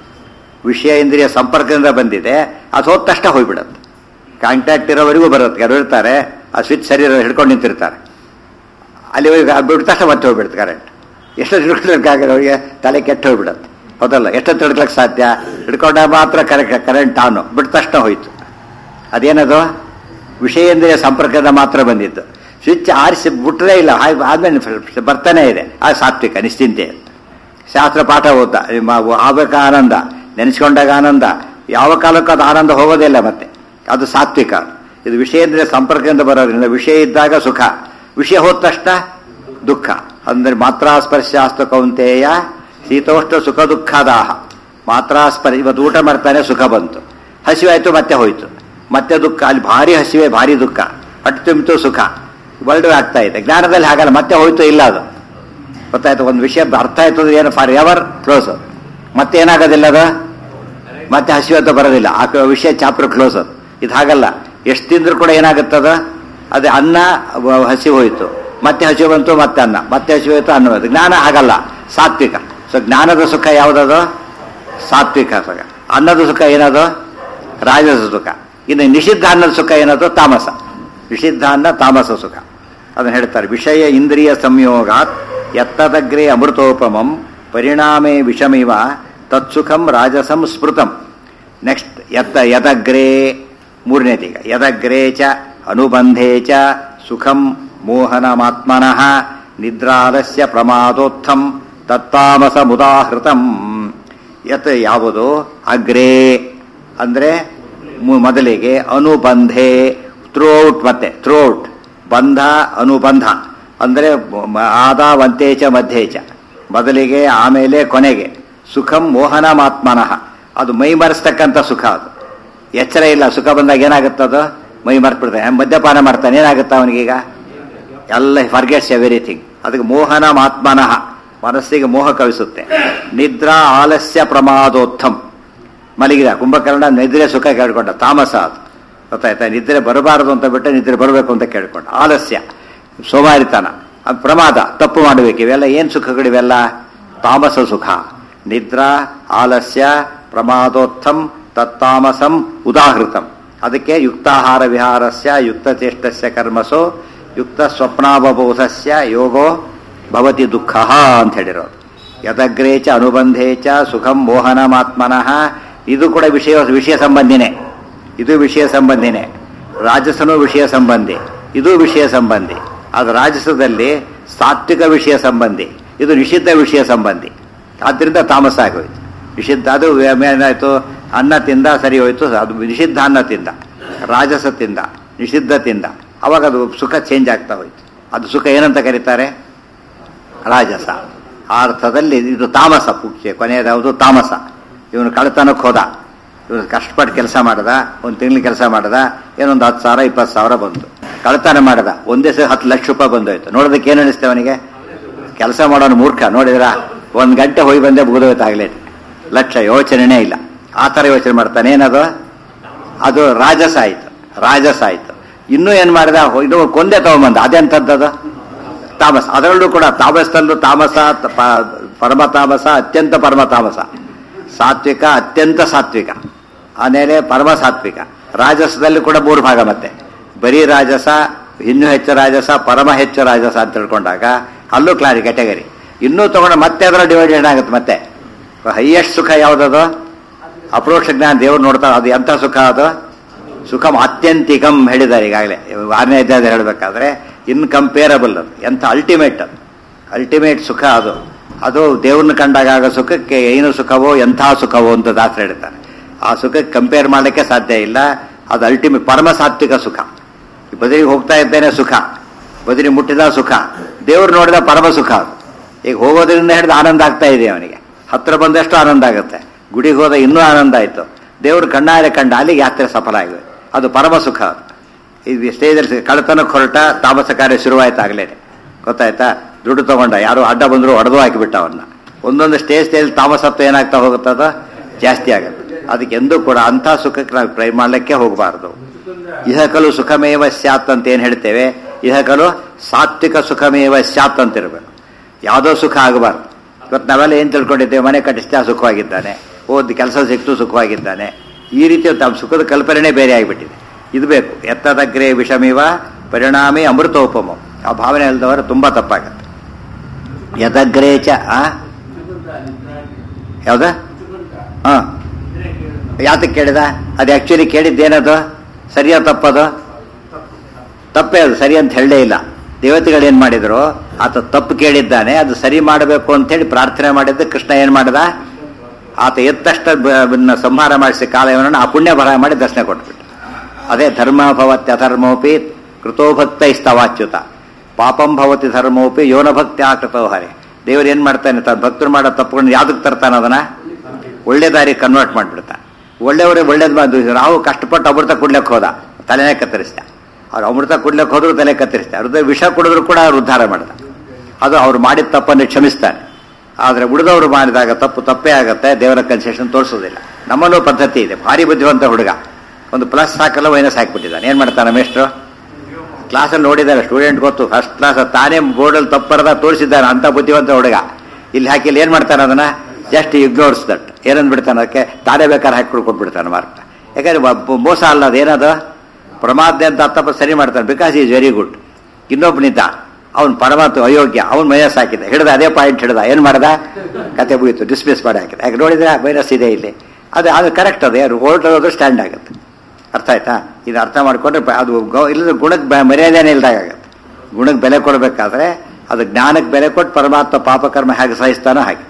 ವಿಷಯ ಇಂದ್ರಿಯ ಸಂಪರ್ಕದಿಂದ ಬಂದಿದೆ ಅದು ಹೋದ ತಕ್ಷಣ ಹೋಗ್ಬಿಡುತ್ತೆ ಕಾಂಟ್ಯಾಕ್ಟ್ ಇರೋವರೆಗೂ ಬರುತ್ತೆ ಕೆಲವರು ಇರ್ತಾರೆ ಆ ಸ್ವಿಚ್ ಸರಿ ಇರೋ ಹಿಡ್ಕೊಂಡು ನಿಂತಿರ್ತಾರೆ ಅಲ್ಲಿ ಹೋಗಿ ಅದು ಬಿಟ್ಟ ತಕ್ಷಣ ಮತ್ತೆ ಹೋಗ್ಬಿಡುತ್ತೆ ಕರೆಂಟ್ ಎಷ್ಟೊತ್ತು ಹಿಡ್ಕೊಳಕ್ಕಾಗಲ್ಲ ಅವರಿಗೆ ತಲೆ ಕೆಟ್ಟ ಹೋಗ್ಬಿಡುತ್ತೆ ಹೌದಲ್ಲ ಎಷ್ಟೊತ್ತು ಹಿಡ್ಕೊಳಕ್ಕೆ ಸಾಧ್ಯ ಹಿಡ್ಕೊಂಡಾಗ ಮಾತ್ರ ಕರೆಕ್ಟ್ ಕರೆಂಟ್ ಆನು ಬಿಟ್ಟ ತಕ್ಷಣ ಹೋಯ್ತು ಅದೇನದು ವಿಷಯೇಂದ್ರಿಯ ಸಂಪರ್ಕದ ಮಾತ್ರ ಬಂದಿದ್ದು ಸ್ವಿಚ್ ಆರಿಸಿ ಬಿಟ್ಟರೇ ಇಲ್ಲ ಹಾಗೆ ಆದ್ಮೇಲೆ ಬರ್ತಾನೆ ಇದೆ ಆ ಸಾತ್ವಿಕ ನಿಶ್ಚಿಂತೆ ಶಾಸ್ತ್ರ ಪಾಠ ಓದ್ದ ಆವಾಗ ಆನಂದ ನೆನೆಸ್ಕೊಂಡಾಗ ಆನಂದ ಯಾವ ಕಾಲಕ್ಕೂ ಅದು ಆನಂದ ಹೋಗೋದಿಲ್ಲ ಮತ್ತೆ ಅದು ಸಾತ್ವಿಕ ಇದು ವಿಷಯೇಂದ್ರಿಯ ಸಂಪರ್ಕದಿಂದ ಬರೋದ್ರಿಂದ ವಿಷಯ ಇದ್ದಾಗ ಸುಖ ವಿಷಯ ಹೋದ ತಕ್ಷಣ ದುಃಖ ಅಂದ್ರೆ ಮಾತ್ರಾಸ್ಪರ್ಶಾಸ್ತು ಕೌಂತೆಯ ಶೀತೋಷ್ಣ ಸುಖ ದುಃಖದಾಹ ಮಾತ್ರಾಸ್ಪರ್ ಇವತ್ತು ಊಟ ಮಾಡ್ತಾನೆ ಸುಖ ಬಂತು ಹಸಿವೆ ಆಯ್ತು ಮತ್ತೆ ಹೋಯ್ತು ಮತ್ತೆ ದುಃಖ ಅಲ್ಲಿ ಭಾರಿ ಹಸಿವೆ ಭಾರಿ ದುಃಖ ಹೊಟ್ಟೆ ತುಂಬಿತು ಸುಖ ವರ್ಲ್ಡ್ ಆಗ್ತಾ ಇದೆ ಜ್ಞಾನದಲ್ಲಿ ಹಾಗಲ್ಲ ಮತ್ತೆ ಹೋಯ್ತು ಇಲ್ಲ ಅದು ಗೊತ್ತಾಯ್ತು ಒಂದು ವಿಷಯ ಅರ್ಥ ಆಯ್ತು ಅಂದ್ರೆ ಏನು ಫಾರ್ ಎವರ್ ಕ್ಲೋಸ್ ಮತ್ತೆ ಏನಾಗೋದಿಲ್ಲ ಅದು ಮತ್ತೆ ಹಸಿವೆ ಅಂತ ಬರೋದಿಲ್ಲ ಆ ಕ- ವಿಷಯ ಚಾಪ್ಟರ್ ಕ್ಲೋಸ್ ಅದು ಇದು ಹಾಗಲ್ಲ ಎಷ್ಟು ತಿಂದ್ರು ಕೂಡ ಏನಾಗುತ್ತದ ಅದೇ ಅನ್ನ ವ- ಹಸಿ ಹೋಯಿತು ಮತ್ತೆ ಹಸಿವು ಬಂತು ಮತ್ತೆ ಅನ್ನ ಮತ್ತೆ ಹಸಿವು ಹೋಯ್ತು ಅನ್ನ ಹೋಯ್ತು ಜ್ಞಾನ ಹಾಗಲ್ಲ ಸಾತ್ವಿಕ ಸೊ ಜ್ಞಾನದ ಸುಖ ಯಾವುದದು ಸಾತ್ವಿಕ ಸುಖ ಅನ್ನದ ಸುಖ ಏನದು ರಾಜಸ ಸುಖ ಇನ್ನು ನಿಷಿದ್ಧ ಅನ್ನದ ಸುಖ ಏನದು ತಾಮಸ ನಿಷಿದ್ಧ ಅನ್ನ ತಾಮಸ ಸುಖ ಅದನ್ನು ಹೇಳ್ತಾರೆ ವಿಷಯ ಇಂದ್ರಿಯ ಸಂಯೋಗಾತ್ ಎತ್ತದಗ್ರೆ ಅಮೃತೋಪಮಂ ಪರಿಣಾಮೇ ವಿಷಮಿವ ತತ್ಸುಖಂ ರಾಜಸಂ ಸ್ಮೃತಂ ನೆಕ್ಸ್ಟ್ ಎತ್ತ ಯದಗ್ರೇ ಮೂರನೇದೀಗ ಯದಗ್ರೇ ಚ ಅನುಬಂಧೇ ಚ ಸುಖಂ ಮೋಹನಮಾತ್ಮನಃ ನಿದ್ರಾಲಸ್ಯ ಪ್ರಮಾದೋತ್ಥಂ ತತ್ತಾಮಸ ಮುದಾಹೃತಂ ಯತ್ ಯಾವುದು ಅಗ್ರೇ ಅಂದ್ರೆ ಮು- ಮೊದಲಿಗೆ ಅನುಬಂಧೆ ಥ್ರೋಔಟ್ ಮತ್ತೆ ಥ್ರೋಔಟ್ ಬಂಧ ಅನುಬಂಧ ಅಂದ್ರೆ ಮ- ಆದಾವಂತೇಚ ಮಧ್ಯೇಚ ಮೊದಲಿಗೆ ಆಮೇಲೆ ಕೊನೆಗೆ ಸುಖಂ ಮೋಹನಮಾತ್ಮನಃ ಅದು ಮೈ ಮರೆಸ್ತಕ್ಕಂಥ ಸುಖ ಅದು ಎಚ್ಚರ ಇಲ್ಲ ಸುಖ ಬಂದಾಗ ಏನಾಗುತ್ತದು ಮೈ ಮರೆಸ್ಬಿಡ್ತಾನೆ ಮದ್ಯಪಾನ ಮಾಡ್ತಾನೆ ಏನಾಗುತ್ತೆ ಅವನಿಗೀಗ ಎಲ್ಲ ಫರ್ಗೆಟ್ಸ್ ಎವ್ರಿಥಿಂಗ್ ಅದಕ್ಕೆ ಮೋಹನಮಾತ್ಮನಃ ಮನಸ್ಸಿಗೆ ಮೋಹ ಕವಿಸುತ್ತೆ ನಿದ್ರಾ ಆಲಸ್ಯ ಪ್ರಮಾದೋತ್ಥಂ ಮಲಗಿದ ಕುಂಭಕರ್ಣ ನಿದ್ರೆ ಸುಖ ಕೇಳ್ಕೊಂಡ ತಾಮಸ ಅದು ಗೊತ್ತಾಯ್ತಾ ನಿದ್ರೆ ಬರಬಾರದು ಅಂತ ಬಿಟ್ಟು ನಿದ್ರೆ ಬರಬೇಕು ಅಂತ ಕೇಳ್ಕೊಂಡ ಆಲಸ್ಯ ಸೋಮಾರಿತನ ಅದು ಪ್ರಮಾದ ತಪ್ಪು ಮಾಡಬೇಕು ಇವೆಲ್ಲ ಏನು ಸುಖಗಳಿವೆಲ್ಲ ತಾಮಸ ಸುಖ ನಿದ್ರಾ ಆಲಸ್ಯ ಪ್ರಮಾದೋತ್ಥಂ ತತ್ತಾಮಸಂ ಉದಾಹೃತಂ ಅದಕ್ಕೆ ಯುಕ್ತಾಹಾರ ವಿಹಾರಸ್ಯ ಯುಕ್ತಚೇಷ್ಟಸ್ಯ ಕರ್ಮಸು ಯುಕ್ತ ಸ್ವಪ್ನಾವಬೋಧಸ್ಯ ಯೋಗೋ ಭವತಿ ದುಃಖ ಅಂತ ಹೇಳಿರೋದು ಯದಗ್ರೇ ಚ ಅನುಬಂಧೇ ಚ ಸುಖಂ ಮೋಹನಮಾತ್ಮನಃ ಇದು ಕೂಡ ವಿಷಯ ವಿಷಯ ಸಂಬಂಧಿನೇ ಇದು ವಿಷಯ ಸಂಬಂಧಿನೇ ರಾಜಸನೂ ವಿಷಯ ಸಂಬಂಧಿ ಇದು ವಿಷಯ ಸಂಬಂಧಿ ಅದು ರಾಜಸದಲ್ಲಿ ಸಾತ್ವಿಕ ವಿಷಯ ಸಂಬಂಧಿ ಇದು ನಿಷಿದ್ಧ ವಿಷಯ ಸಂಬಂಧಿ ಆದ್ರಿಂದ ತಾಮಸ ಆಗೋಯ್ತು ನಿಷಿದ್ಧ ಅದು ಏನಾಯ್ತು ಅನ್ನ ತಿಂದ ಸರಿ ಹೋಯ್ತು ಅದು ನಿಷಿದ್ಧ ಅನ್ನ ತಿಂದ ರಾಜಸ ತಿಂದ ನಿಷಿದ್ಧ ತಿಂದ ಅವಾಗ ಅದು ಸುಖ ಚೇಂಜ್ ಆಗ್ತಾ ಹೋಯ್ತು ಅದು ಸುಖ ಏನಂತ ಕರೀತಾರೆ ರಾಜಸ ಆ ಅರ್ಥದಲ್ಲಿ ಇದು ತಾಮಸ ಪೂಕ್ಷೆ ಕೊನೆಯದಾವುದು ತಾಮಸ ಇವನು ಕಳ್ತನಕ್ಕೆ ಹೋದ ಇವನು ಕಷ್ಟಪಟ್ಟು ಕೆಲಸ ಮಾಡದ ಒಂದು ತಿಂಗಳು ಕೆಲಸ ಮಾಡದ ಏನೊಂದು ಹತ್ತು ಸಾವಿರ ಇಪ್ಪತ್ತು ಸಾವಿರ ಬಂತು ಕಳ್ತನ ಮಾಡದ ಒಂದೇ ಸಲ ಹತ್ತು ಲಕ್ಷ ರೂಪಾಯಿ ಬಂದೋಯ್ತು ನೋಡೋದಕ್ಕೆ ಏನು ಅನಿಸ್ತೆ ಅವನಿಗೆ ಕೆಲಸ ಮಾಡೋನು ಮೂರ್ಖ ನೋಡಿದ್ರ ಒಂದು ಗಂಟೆ ಹೋಗಿ ಬಂದೆ ಮುಗಿದೋಯ್ತು ಆಗ್ಲೇ ಲಕ್ಷ ಯೋಚನೆನೇ ಇಲ್ಲ ಆ ಥರ ಯೋಚನೆ ಮಾಡ್ತಾನೆ ಏನದು ಅದು ರಾಜಸ ಆಯ್ತು ರಾಜಸ ಆಯ್ತು ಇನ್ನೂ ಏನ್ ಮಾಡಿದ ಹೊ- ಇದು ಕೊಂದೆ ತಗೊಂಬಂದ ಅದೆಂಥದ್ದದು ತಾಮಸ ಅದರಲ್ಲೂ ಕೂಡ ತಾಮಸದಲ್ಲೂ ತಾಮಸ ತ- ಪ- ಪರಮ ತಾಮಸ ಅತ್ಯಂತ ಪರಮ ತಾಮಸ ಸಾತ್ವಿಕ ಅತ್ಯಂತ ಸಾತ್ವಿಕ ಆಮೇಲೆ ಪರಮ ಸಾತ್ವಿಕ ರಾಜಸದಲ್ಲಿ ಕೂಡ ಮೂರು ಭಾಗ ಮತ್ತೆ ಬರೀ ರಾಜಸ ಇನ್ನೂ ಹೆಚ್ಚು ರಾಜಸ ಪರಮ ಹೆಚ್ಚು ರಾಜಸ ಅಂತ ತಿಳ್ಕೊಂಡಾಗ ಅಲ್ಲೂ ಕ್ಲಾರಿ ಕ್ಯಾಟಗರಿ ಇನ್ನೂ ತಗೊಂಡ ಮತ್ತೆ ಅದರ ಡಿವೈಡೆಡ್ ಆಗುತ್ತೆ ಮತ್ತೆ ಹೈಯೆಸ್ಟ್ ಸುಖ ಯಾವುದದು ಅಪ್ರೋಕ್ಷ ಜ್ಞಾನ ದೇವ್ರು ನೋಡ್ತಾರೆ ಅದು ಎಂಥ ಸುಖ ಅದು ಸುಖಂ ಆತ್ಯಂತಿಕಂ ಹೇಳಿದ್ದಾರೆ ಈಗಾಗಲೇ ಆರನೇ ಅಧ್ಯಾಯ ಹೇಳಬೇಕಾದ್ರೆ ಇನ್ಕಂಪೇರಬಲ್ ಅದು ಎಂಥ ಅಲ್ಟಿಮೇಟ್ ಅದು ಅಲ್ಟಿಮೇಟ್ ಸುಖ ಅದು ಅದು ದೇವ್ರನ್ನ ಕಂಡಾಗ ಆಗೋ ಸುಖಕ್ಕೆ ಏನು ಸುಖವೋ ಎಂಥ ಸುಖವೋ ಅಂತ ದಾಸರು ಹೇಳ್ತಾರೆ ಆ ಸುಖಕ್ಕೆ ಕಂಪೇರ್ ಮಾಡಲಿಕ್ಕೆ ಸಾಧ್ಯ ಇಲ್ಲ ಅದು ಅಲ್ಟಿಮೇಟ್ ಪರಮ ಸಾತ್ವಿಕ ಸುಖ ಈ ಬದಲಿಗೆ ಹೋಗ್ತಾ ಇದ್ದೇನೆ ಸುಖ ಬದಲಿ ಮುಟ್ಟಿದ ಸುಖ ದೇವ್ರು ನೋಡಿದ ಪರಮ ಸುಖ ಅದು ಈಗ ಹೋಗೋದ್ರಿಂದ ಹಿಡಿದು ಆನಂದ ಆಗ್ತಾ ಇದೆ ಅವನಿಗೆ ಹತ್ರ ಬಂದಷ್ಟು ಆನಂದ ಆಗುತ್ತೆ ಗುಡಿಗೆ ಹೋದ ಇನ್ನೂ ಆನಂದ ಆಯಿತು ದೇವ್ರು ಕಣ್ಣಾರೆ ಕಂಡ ಅಲ್ಲಿಗೆ ಯಾತ್ರೆ ಸಫಲ ಆಗಿದೆ ಅದು ಪರಮ ಸುಖ ಅದು ಇದು ಸ್ಟೇಜಲ್ಲಿ ಕಳತನಕ್ಕೆ ಹೊರಟ ತಾಮಸ ಕಾರ್ಯ ಶುರುವಾಯ್ತು ಆಗ್ಲೇ ಗೊತ್ತಾಯ್ತಾ ದುಡ್ಡು ತಗೊಂಡ ಯಾರು ಅಡ್ಡ ಬಂದ್ರು ಹೊಡೆದು ಹಾಕಿಬಿಟ್ಟ ಅವನ್ನ ಒಂದೊಂದು ಸ್ಟೇಜ್ ಸ್ಟೇಜ್ ತಾಮಸತ್ವ ಏನಾಗ್ತಾ ಹೋಗುತ್ತದ ಜಾಸ್ತಿ ಆಗುತ್ತೆ ಅದಕ್ಕೆ ಎಂದೂ ಕೂಡ ಅಂಥ ಸುಖಕ್ಕೆ ನಾವು ಟ್ರೈ ಮಾಡಲಿಕ್ಕೆ ಹೋಗಬಾರ್ದು ಇಹಕಲು ಸುಖಮೇವ ಸ್ಯಾತ್ ಅಂತ ಏನು ಹೇಳ್ತೇವೆ ಇಹಕಲು ಸಾತ್ವಿಕ ಸುಖಮೇವ ಸ್ಯಾತ್ ಅಂತ ಇರಬೇಕು ಯಾವುದೋ ಸುಖ ಆಗಬಾರ್ದು ಇವತ್ತು ನಾವೆಲ್ಲ ಏನು ತಿಳ್ಕೊಂಡಿದ್ದೇವೆ ಮನೆ ಕಟ್ಟಿಸ್ತಾ ಸುಖವಾಗಿದ್ದಾನೆ ಓದ್ ಕೆಲಸ ಸಿಕ್ತು ಸುಖವಾಗಿದ್ದಾನೆ ಈ ರೀತಿ ತಮ್ಮ ಸುಖದ ಕಲ್ಪನೆ ಬೇರೆ ಆಗಿಬಿಟ್ಟಿದೆ ಇದು ಬೇಕು ಎತ್ತದಗ್ರೆ ವಿಷಮಿವ ಪರಿಣಾಮಿ ಅಮೃತೋಪಮ ಆ ಭಾವನೆ ಇಲ್ಲದವರು ತುಂಬಾ ತಪ್ಪಾಗತ್ತೆ ಯದಗ್ರೇ ಚ ಆ ಯಾವ್ದ ಹಾ ಯಾತಕ್ಕೆ ಕೇಳಿದ ಅದು ಆಕ್ಚುಲಿ ಕೇಳಿದ್ದೇನದು ಸರಿಯಾ ತಪ್ಪದು ತಪ್ಪೇ ಅದು ಸರಿ ಅಂತ ಹೇಳಲೇ ಇಲ್ಲ ದೇವತೆಗಳು ಏನ್ ಮಾಡಿದ್ರು ಆತ ತಪ್ಪು ಕೇಳಿದ್ದಾನೆ ಅದು ಸರಿ ಮಾಡಬೇಕು ಅಂತ ಹೇಳಿ ಪ್ರಾರ್ಥನೆ ಮಾಡಿದ್ದು ಕೃಷ್ಣ ಏನ್ ಮಾಡಿದ ಆತ ಎತ್ತಷ್ಟ ಸಂಹಾರ ಮಾಡಿಸಿ ಕಾಲಯವನನ್ನು ಆ ಪುಣ್ಯ ಬರ ಮಾಡಿ ದರ್ಶನ ಕೊಟ್ಬಿಟ್ಟು ಅದೇ ಧರ್ಮ ಭವತ್ಯ ಧರ್ಮೋಪಿ ಕೃತೋ ಭಕ್ತೈಸ್ತವಾಚ್ಯುತ ಪಾಪಂ ಭವತಿ ಧರ್ಮೋಪಿ ಯೋನ ಭಕ್ತಿ ಆಕೃತೋ ಹರೆ ದೇವರು ಏನ್ ಮಾಡ್ತಾನೆ ತನ್ನ ಭಕ್ತರು ಮಾಡೋ ತಪ್ಪುಗಳನ್ನು ಯಾವ್ದಕ್ಕೆ ತರ್ತಾನ ಅದನ್ನ ಒಳ್ಳೆ ದಾರಿ ಕನ್ವರ್ಟ್ ಮಾಡ್ಬಿಡ್ತಾನೆ ಒಳ್ಳೆಯವರೇ ಒಳ್ಳೇದು ಮಾಡಿ ನಾವು ಕಷ್ಟಪಟ್ಟು ಅಮೃತ ಕುಡ್ಲಕ್ಕೆ ಹೋದ ತಲೆನೇ ಕತ್ತರಿಸ್ದ ಅವ್ರು ಅಮೃತ ಕುಡ್ಲಕ್ಕೆ ಹೋದ್ರು ತಲೆ ಕತ್ತರಿಸ್ದ ಹೃದಯ ವಿಷ ಕುಡಿದ್ರು ಕೂಡ ಅವ್ರು ಉದ್ಧಾರ ಮಾಡ್ದ ಅದು ಅವ್ರು ಮಾಡಿದ ತಪ್ಪನ್ನು ಕ್ಷಮಿಸ್ತಾನೆ ಆದರೆ ಉಳಿದವರು ಮಾಡಿದಾಗ ತಪ್ಪು ತಪ್ಪೇ ಆಗುತ್ತೆ ದೇವರ ಕನ್ಸೆಷನ್ ತೋರಿಸೋದಿಲ್ಲ ನಮ್ಮಲ್ಲೂ ಪದ್ಧತಿ ಇದೆ ಭಾರಿ ಬುದ್ಧಿವಂತ ಹುಡುಗ ಒಂದು ಪ್ಲಸ್ ಹಾಕಲ್ಲ ಮೈನಸ್ ಹಾಕ್ಬಿಟ್ಟಿದ್ದಾನೆ ಏನ್ ಮಾಡ್ತಾನೆ ಮೇಷ್ಟ್ರು ಕ್ಲಾಸಲ್ಲಿ ನೋಡಿದ್ದಾರೆ ಸ್ಟೂಡೆಂಟ್ ಗೊತ್ತು ಫಸ್ಟ್ ಕ್ಲಾಸ್ ತಾನೇ ಬೋರ್ಡಲ್ಲಿ ತಪ್ಪರದ ತೋರಿಸಿದ್ದಾನೆ ಅಂತ ಬುದ್ಧಿವಂತ ಹುಡುಗ ಇಲ್ಲಿ ಹಾಕಿ ಇಲ್ಲಿ ಏನ್ ಮಾಡ್ತಾನೆ ಅದನ್ನ ಜಸ್ಟ್ ಇಗ್ನೋರ್ಸ್ ದಟ್ ಏನಂದ್ ಬಿಡ್ತಾನೆ ಅದಕ್ಕೆ ತಾನೇ ಬೇಕಾದ್ರೆ ಹಾಕಿ ಕೊಟ್ಬಿಡ್ತಾನೆ ಮಾರ್ಕ್ ಯಾಕಂದ್ರೆ ವ- ಮೋಸ ಅಲ್ಲ ಅದೇನದು ಪ್ರಮಾದ ಅಂತ ತಪ್ಪ ಸರಿ ಮಾಡ್ತಾನೆ ಬಿಕಾಸ್ ಈಸ್ ವೆರಿ ಗುಡ್ ಇನ್ನೊಬ್ಬನಿದ್ದ ಅವ್ನು ಪರಮಾತ್ಮ ಅಯೋಗ್ಯ ಅವ್ನು ಮೈನಸ್ ಹಾಕಿದ ಹಿಡ್ದ ಅದೇ ಪಾಯಿಂಟ್ ಹಿಡ್ದ ಏನ್ ಮಾಡ್ದ ಕತೆ ಮುಗೀತು ಡಿಸ್ಮಿಸ್ ಮಾಡಿ ಹಾಕಿದ ಯಾಕೆ ನೋಡಿದ್ರೆ ಮೈನಸ್ ಇದೆ ಇಲ್ಲಿ ಅದು ಅದು ಕರೆಕ್ಟ್ ಅದೇ ಹೊರಟೋದು ಸ್ಟ್ಯಾಂಡ್ ಆಗುತ್ತೆ ಅರ್ಥ ಆಯ್ತಾ ಇದು ಅರ್ಥ ಮಾಡ್ಕೊಂಡ್ರೆ ಬ- ಅದು ಗೌ- ಇಲ್ಲದ ಗುಣಕ್ಕೆ ಬ- ಮರ್ಯಾದೆನೇ ಇಲ್ದಾಗತ್ತೆ ಗುಣಕ್ಕೆ ಬೆಲೆ ಕೊಡಬೇಕಾದ್ರೆ ಅದು ಜ್ಞಾನಕ್ಕೆ ಬೆಲೆ ಕೊಟ್ಟು ಪರಮಾತ್ಮ ಪಾಪಕರ್ಮ ಹೇಗೆ ಸಹಿಸ್ತಾನೋ ಹಾಗೆ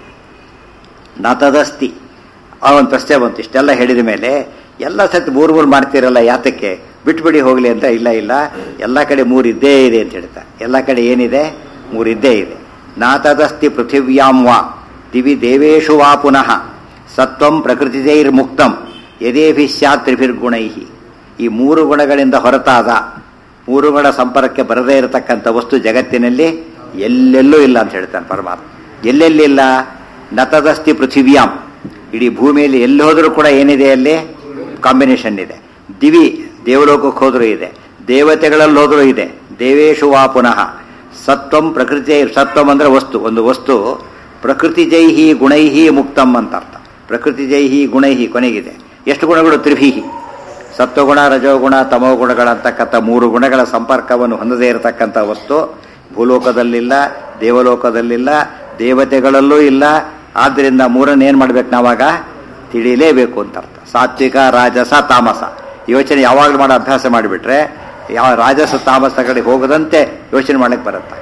ನಾತದಸ್ತಿ ಅವನ್ ಪ್ರಶ್ನೆ ಬಂತು ಇಷ್ಟೆಲ್ಲ ಹೇಳಿದ ಮೇಲೆ ಎಲ್ಲ ಸತಿ ಮೂರು ಮೂರು ಮಾಡ್ತೀರಲ್ಲ ಯಾತಕ್ಕೆ ಬಿಟ್ಬಿಡಿ ಹೋಗ್ಲಿ ಅಂತ ಇಲ್ಲ ಇಲ್ಲ ಎಲ್ಲ ಕಡೆ ಮೂರು ಇದ್ದೇ ಇದೆ ಅಂತ ಹೇಳ್ತಾ ಎಲ್ಲ ಕಡೆ ಏನಿದೆ ಮೂರು ಇದ್ದೇ ಇದೆ ನಾತದಸ್ತಿ ಪೃಥಿವ್ಯಾಂ ವಾ ದಿವಿ ದೇವೇಶು ವಾ ಪುನಃ ಸತ್ವಂ ಪ್ರಕೃತಿಜೈರ್ಮುಕ್ತಂ ಯದೇಭಿ ಸ್ಯಾತ್ರಿಭಿರ್ಗುಣೈ ಈ ಮೂರು ಗುಣಗಳಿಂದ ಹೊರತಾದ ಮೂರು ಗುಣ ಸಂಪರ್ಕಕ್ಕೆ ಬರದೇ ಇರತಕ್ಕಂಥ ವಸ್ತು ಜಗತ್ತಿನಲ್ಲಿ ಎಲ್ಲೆಲ್ಲೂ ಇಲ್ಲ ಅಂತ ಹೇಳ್ತಾನೆ ಪರಮಾತ್ಮ ಎಲ್ಲೆಲ್ಲಿಲ್ಲ ನತದಸ್ತಿ ಪೃಥಿವ್ಯಾಂ ಇಡೀ ಭೂಮಿಯಲ್ಲಿ ಎಲ್ಲಿ ಹೋದರೂ ಕೂಡ ಏನಿದೆ ಅಲ್ಲಿ ಕಾಂಬಿನೇಷನ್ ಇದೆ ದಿವಿ ದೇವಲೋಕಕ್ಕೆ ಹೋದರೂ ಇದೆ ದೇವತೆಗಳಲ್ಲಿ ಹೋದರೂ ಇದೆ ದೇವೇಶು ವಾ ಪುನಃ ಸತ್ವಂ ಪ್ರಕೃತಿ ಸತ್ವಂ ಅಂದ್ರೆ ವಸ್ತು ಒಂದು ವಸ್ತು ಪ್ರಕೃತಿ ಜೈಹಿ ಗುಣೈಹಿ ಮುಕ್ತಂ ಅಂತ ಅರ್ಥ ಪ್ರಕೃತಿ ಜೈಹಿ ಗುಣೈಹಿ ಕೊನೆಗಿದೆ ಎಷ್ಟು ಗುಣಗಳು ತ್ರಿಭೀಹಿ ಸತ್ವಗುಣ ರಜೋಗುಣ ತಮೋಗುಣಗಳ ಅಂತಕ್ಕಂಥ ಮೂರು ಗುಣಗಳ ಸಂಪರ್ಕವನ್ನು ಹೊಂದದೇ ಇರತಕ್ಕಂಥ ವಸ್ತು ಭೂಲೋಕದಲ್ಲಿಲ್ಲ ದೇವಲೋಕದಲ್ಲಿಲ್ಲ ದೇವತೆಗಳಲ್ಲೂ ಇಲ್ಲ ಆದ್ದರಿಂದ ಮೂರನ್ನು ಏನು ಮಾಡ್ಬೇಕು ನಾವಾಗ ತಿಳಿಯಲೇಬೇಕು ಅಂತ ಅರ್ಥ ಸಾತ್ವಿಕ ರಾಜಸ ತಾಮಸ ಯೋಚನೆ ಯಾವಾಗಲೂ ಮಾಡೋ ಅಭ್ಯಾಸ ಮಾಡಿಬಿಟ್ರೆ ಯಾವ ರಾಜಸ ತಾಮಸ ಕಡೆಗೆ ಹೋಗದಂತೆ ಯೋಚನೆ ಮಾಡಕ್ಕೆ ಬರುತ್ತೆ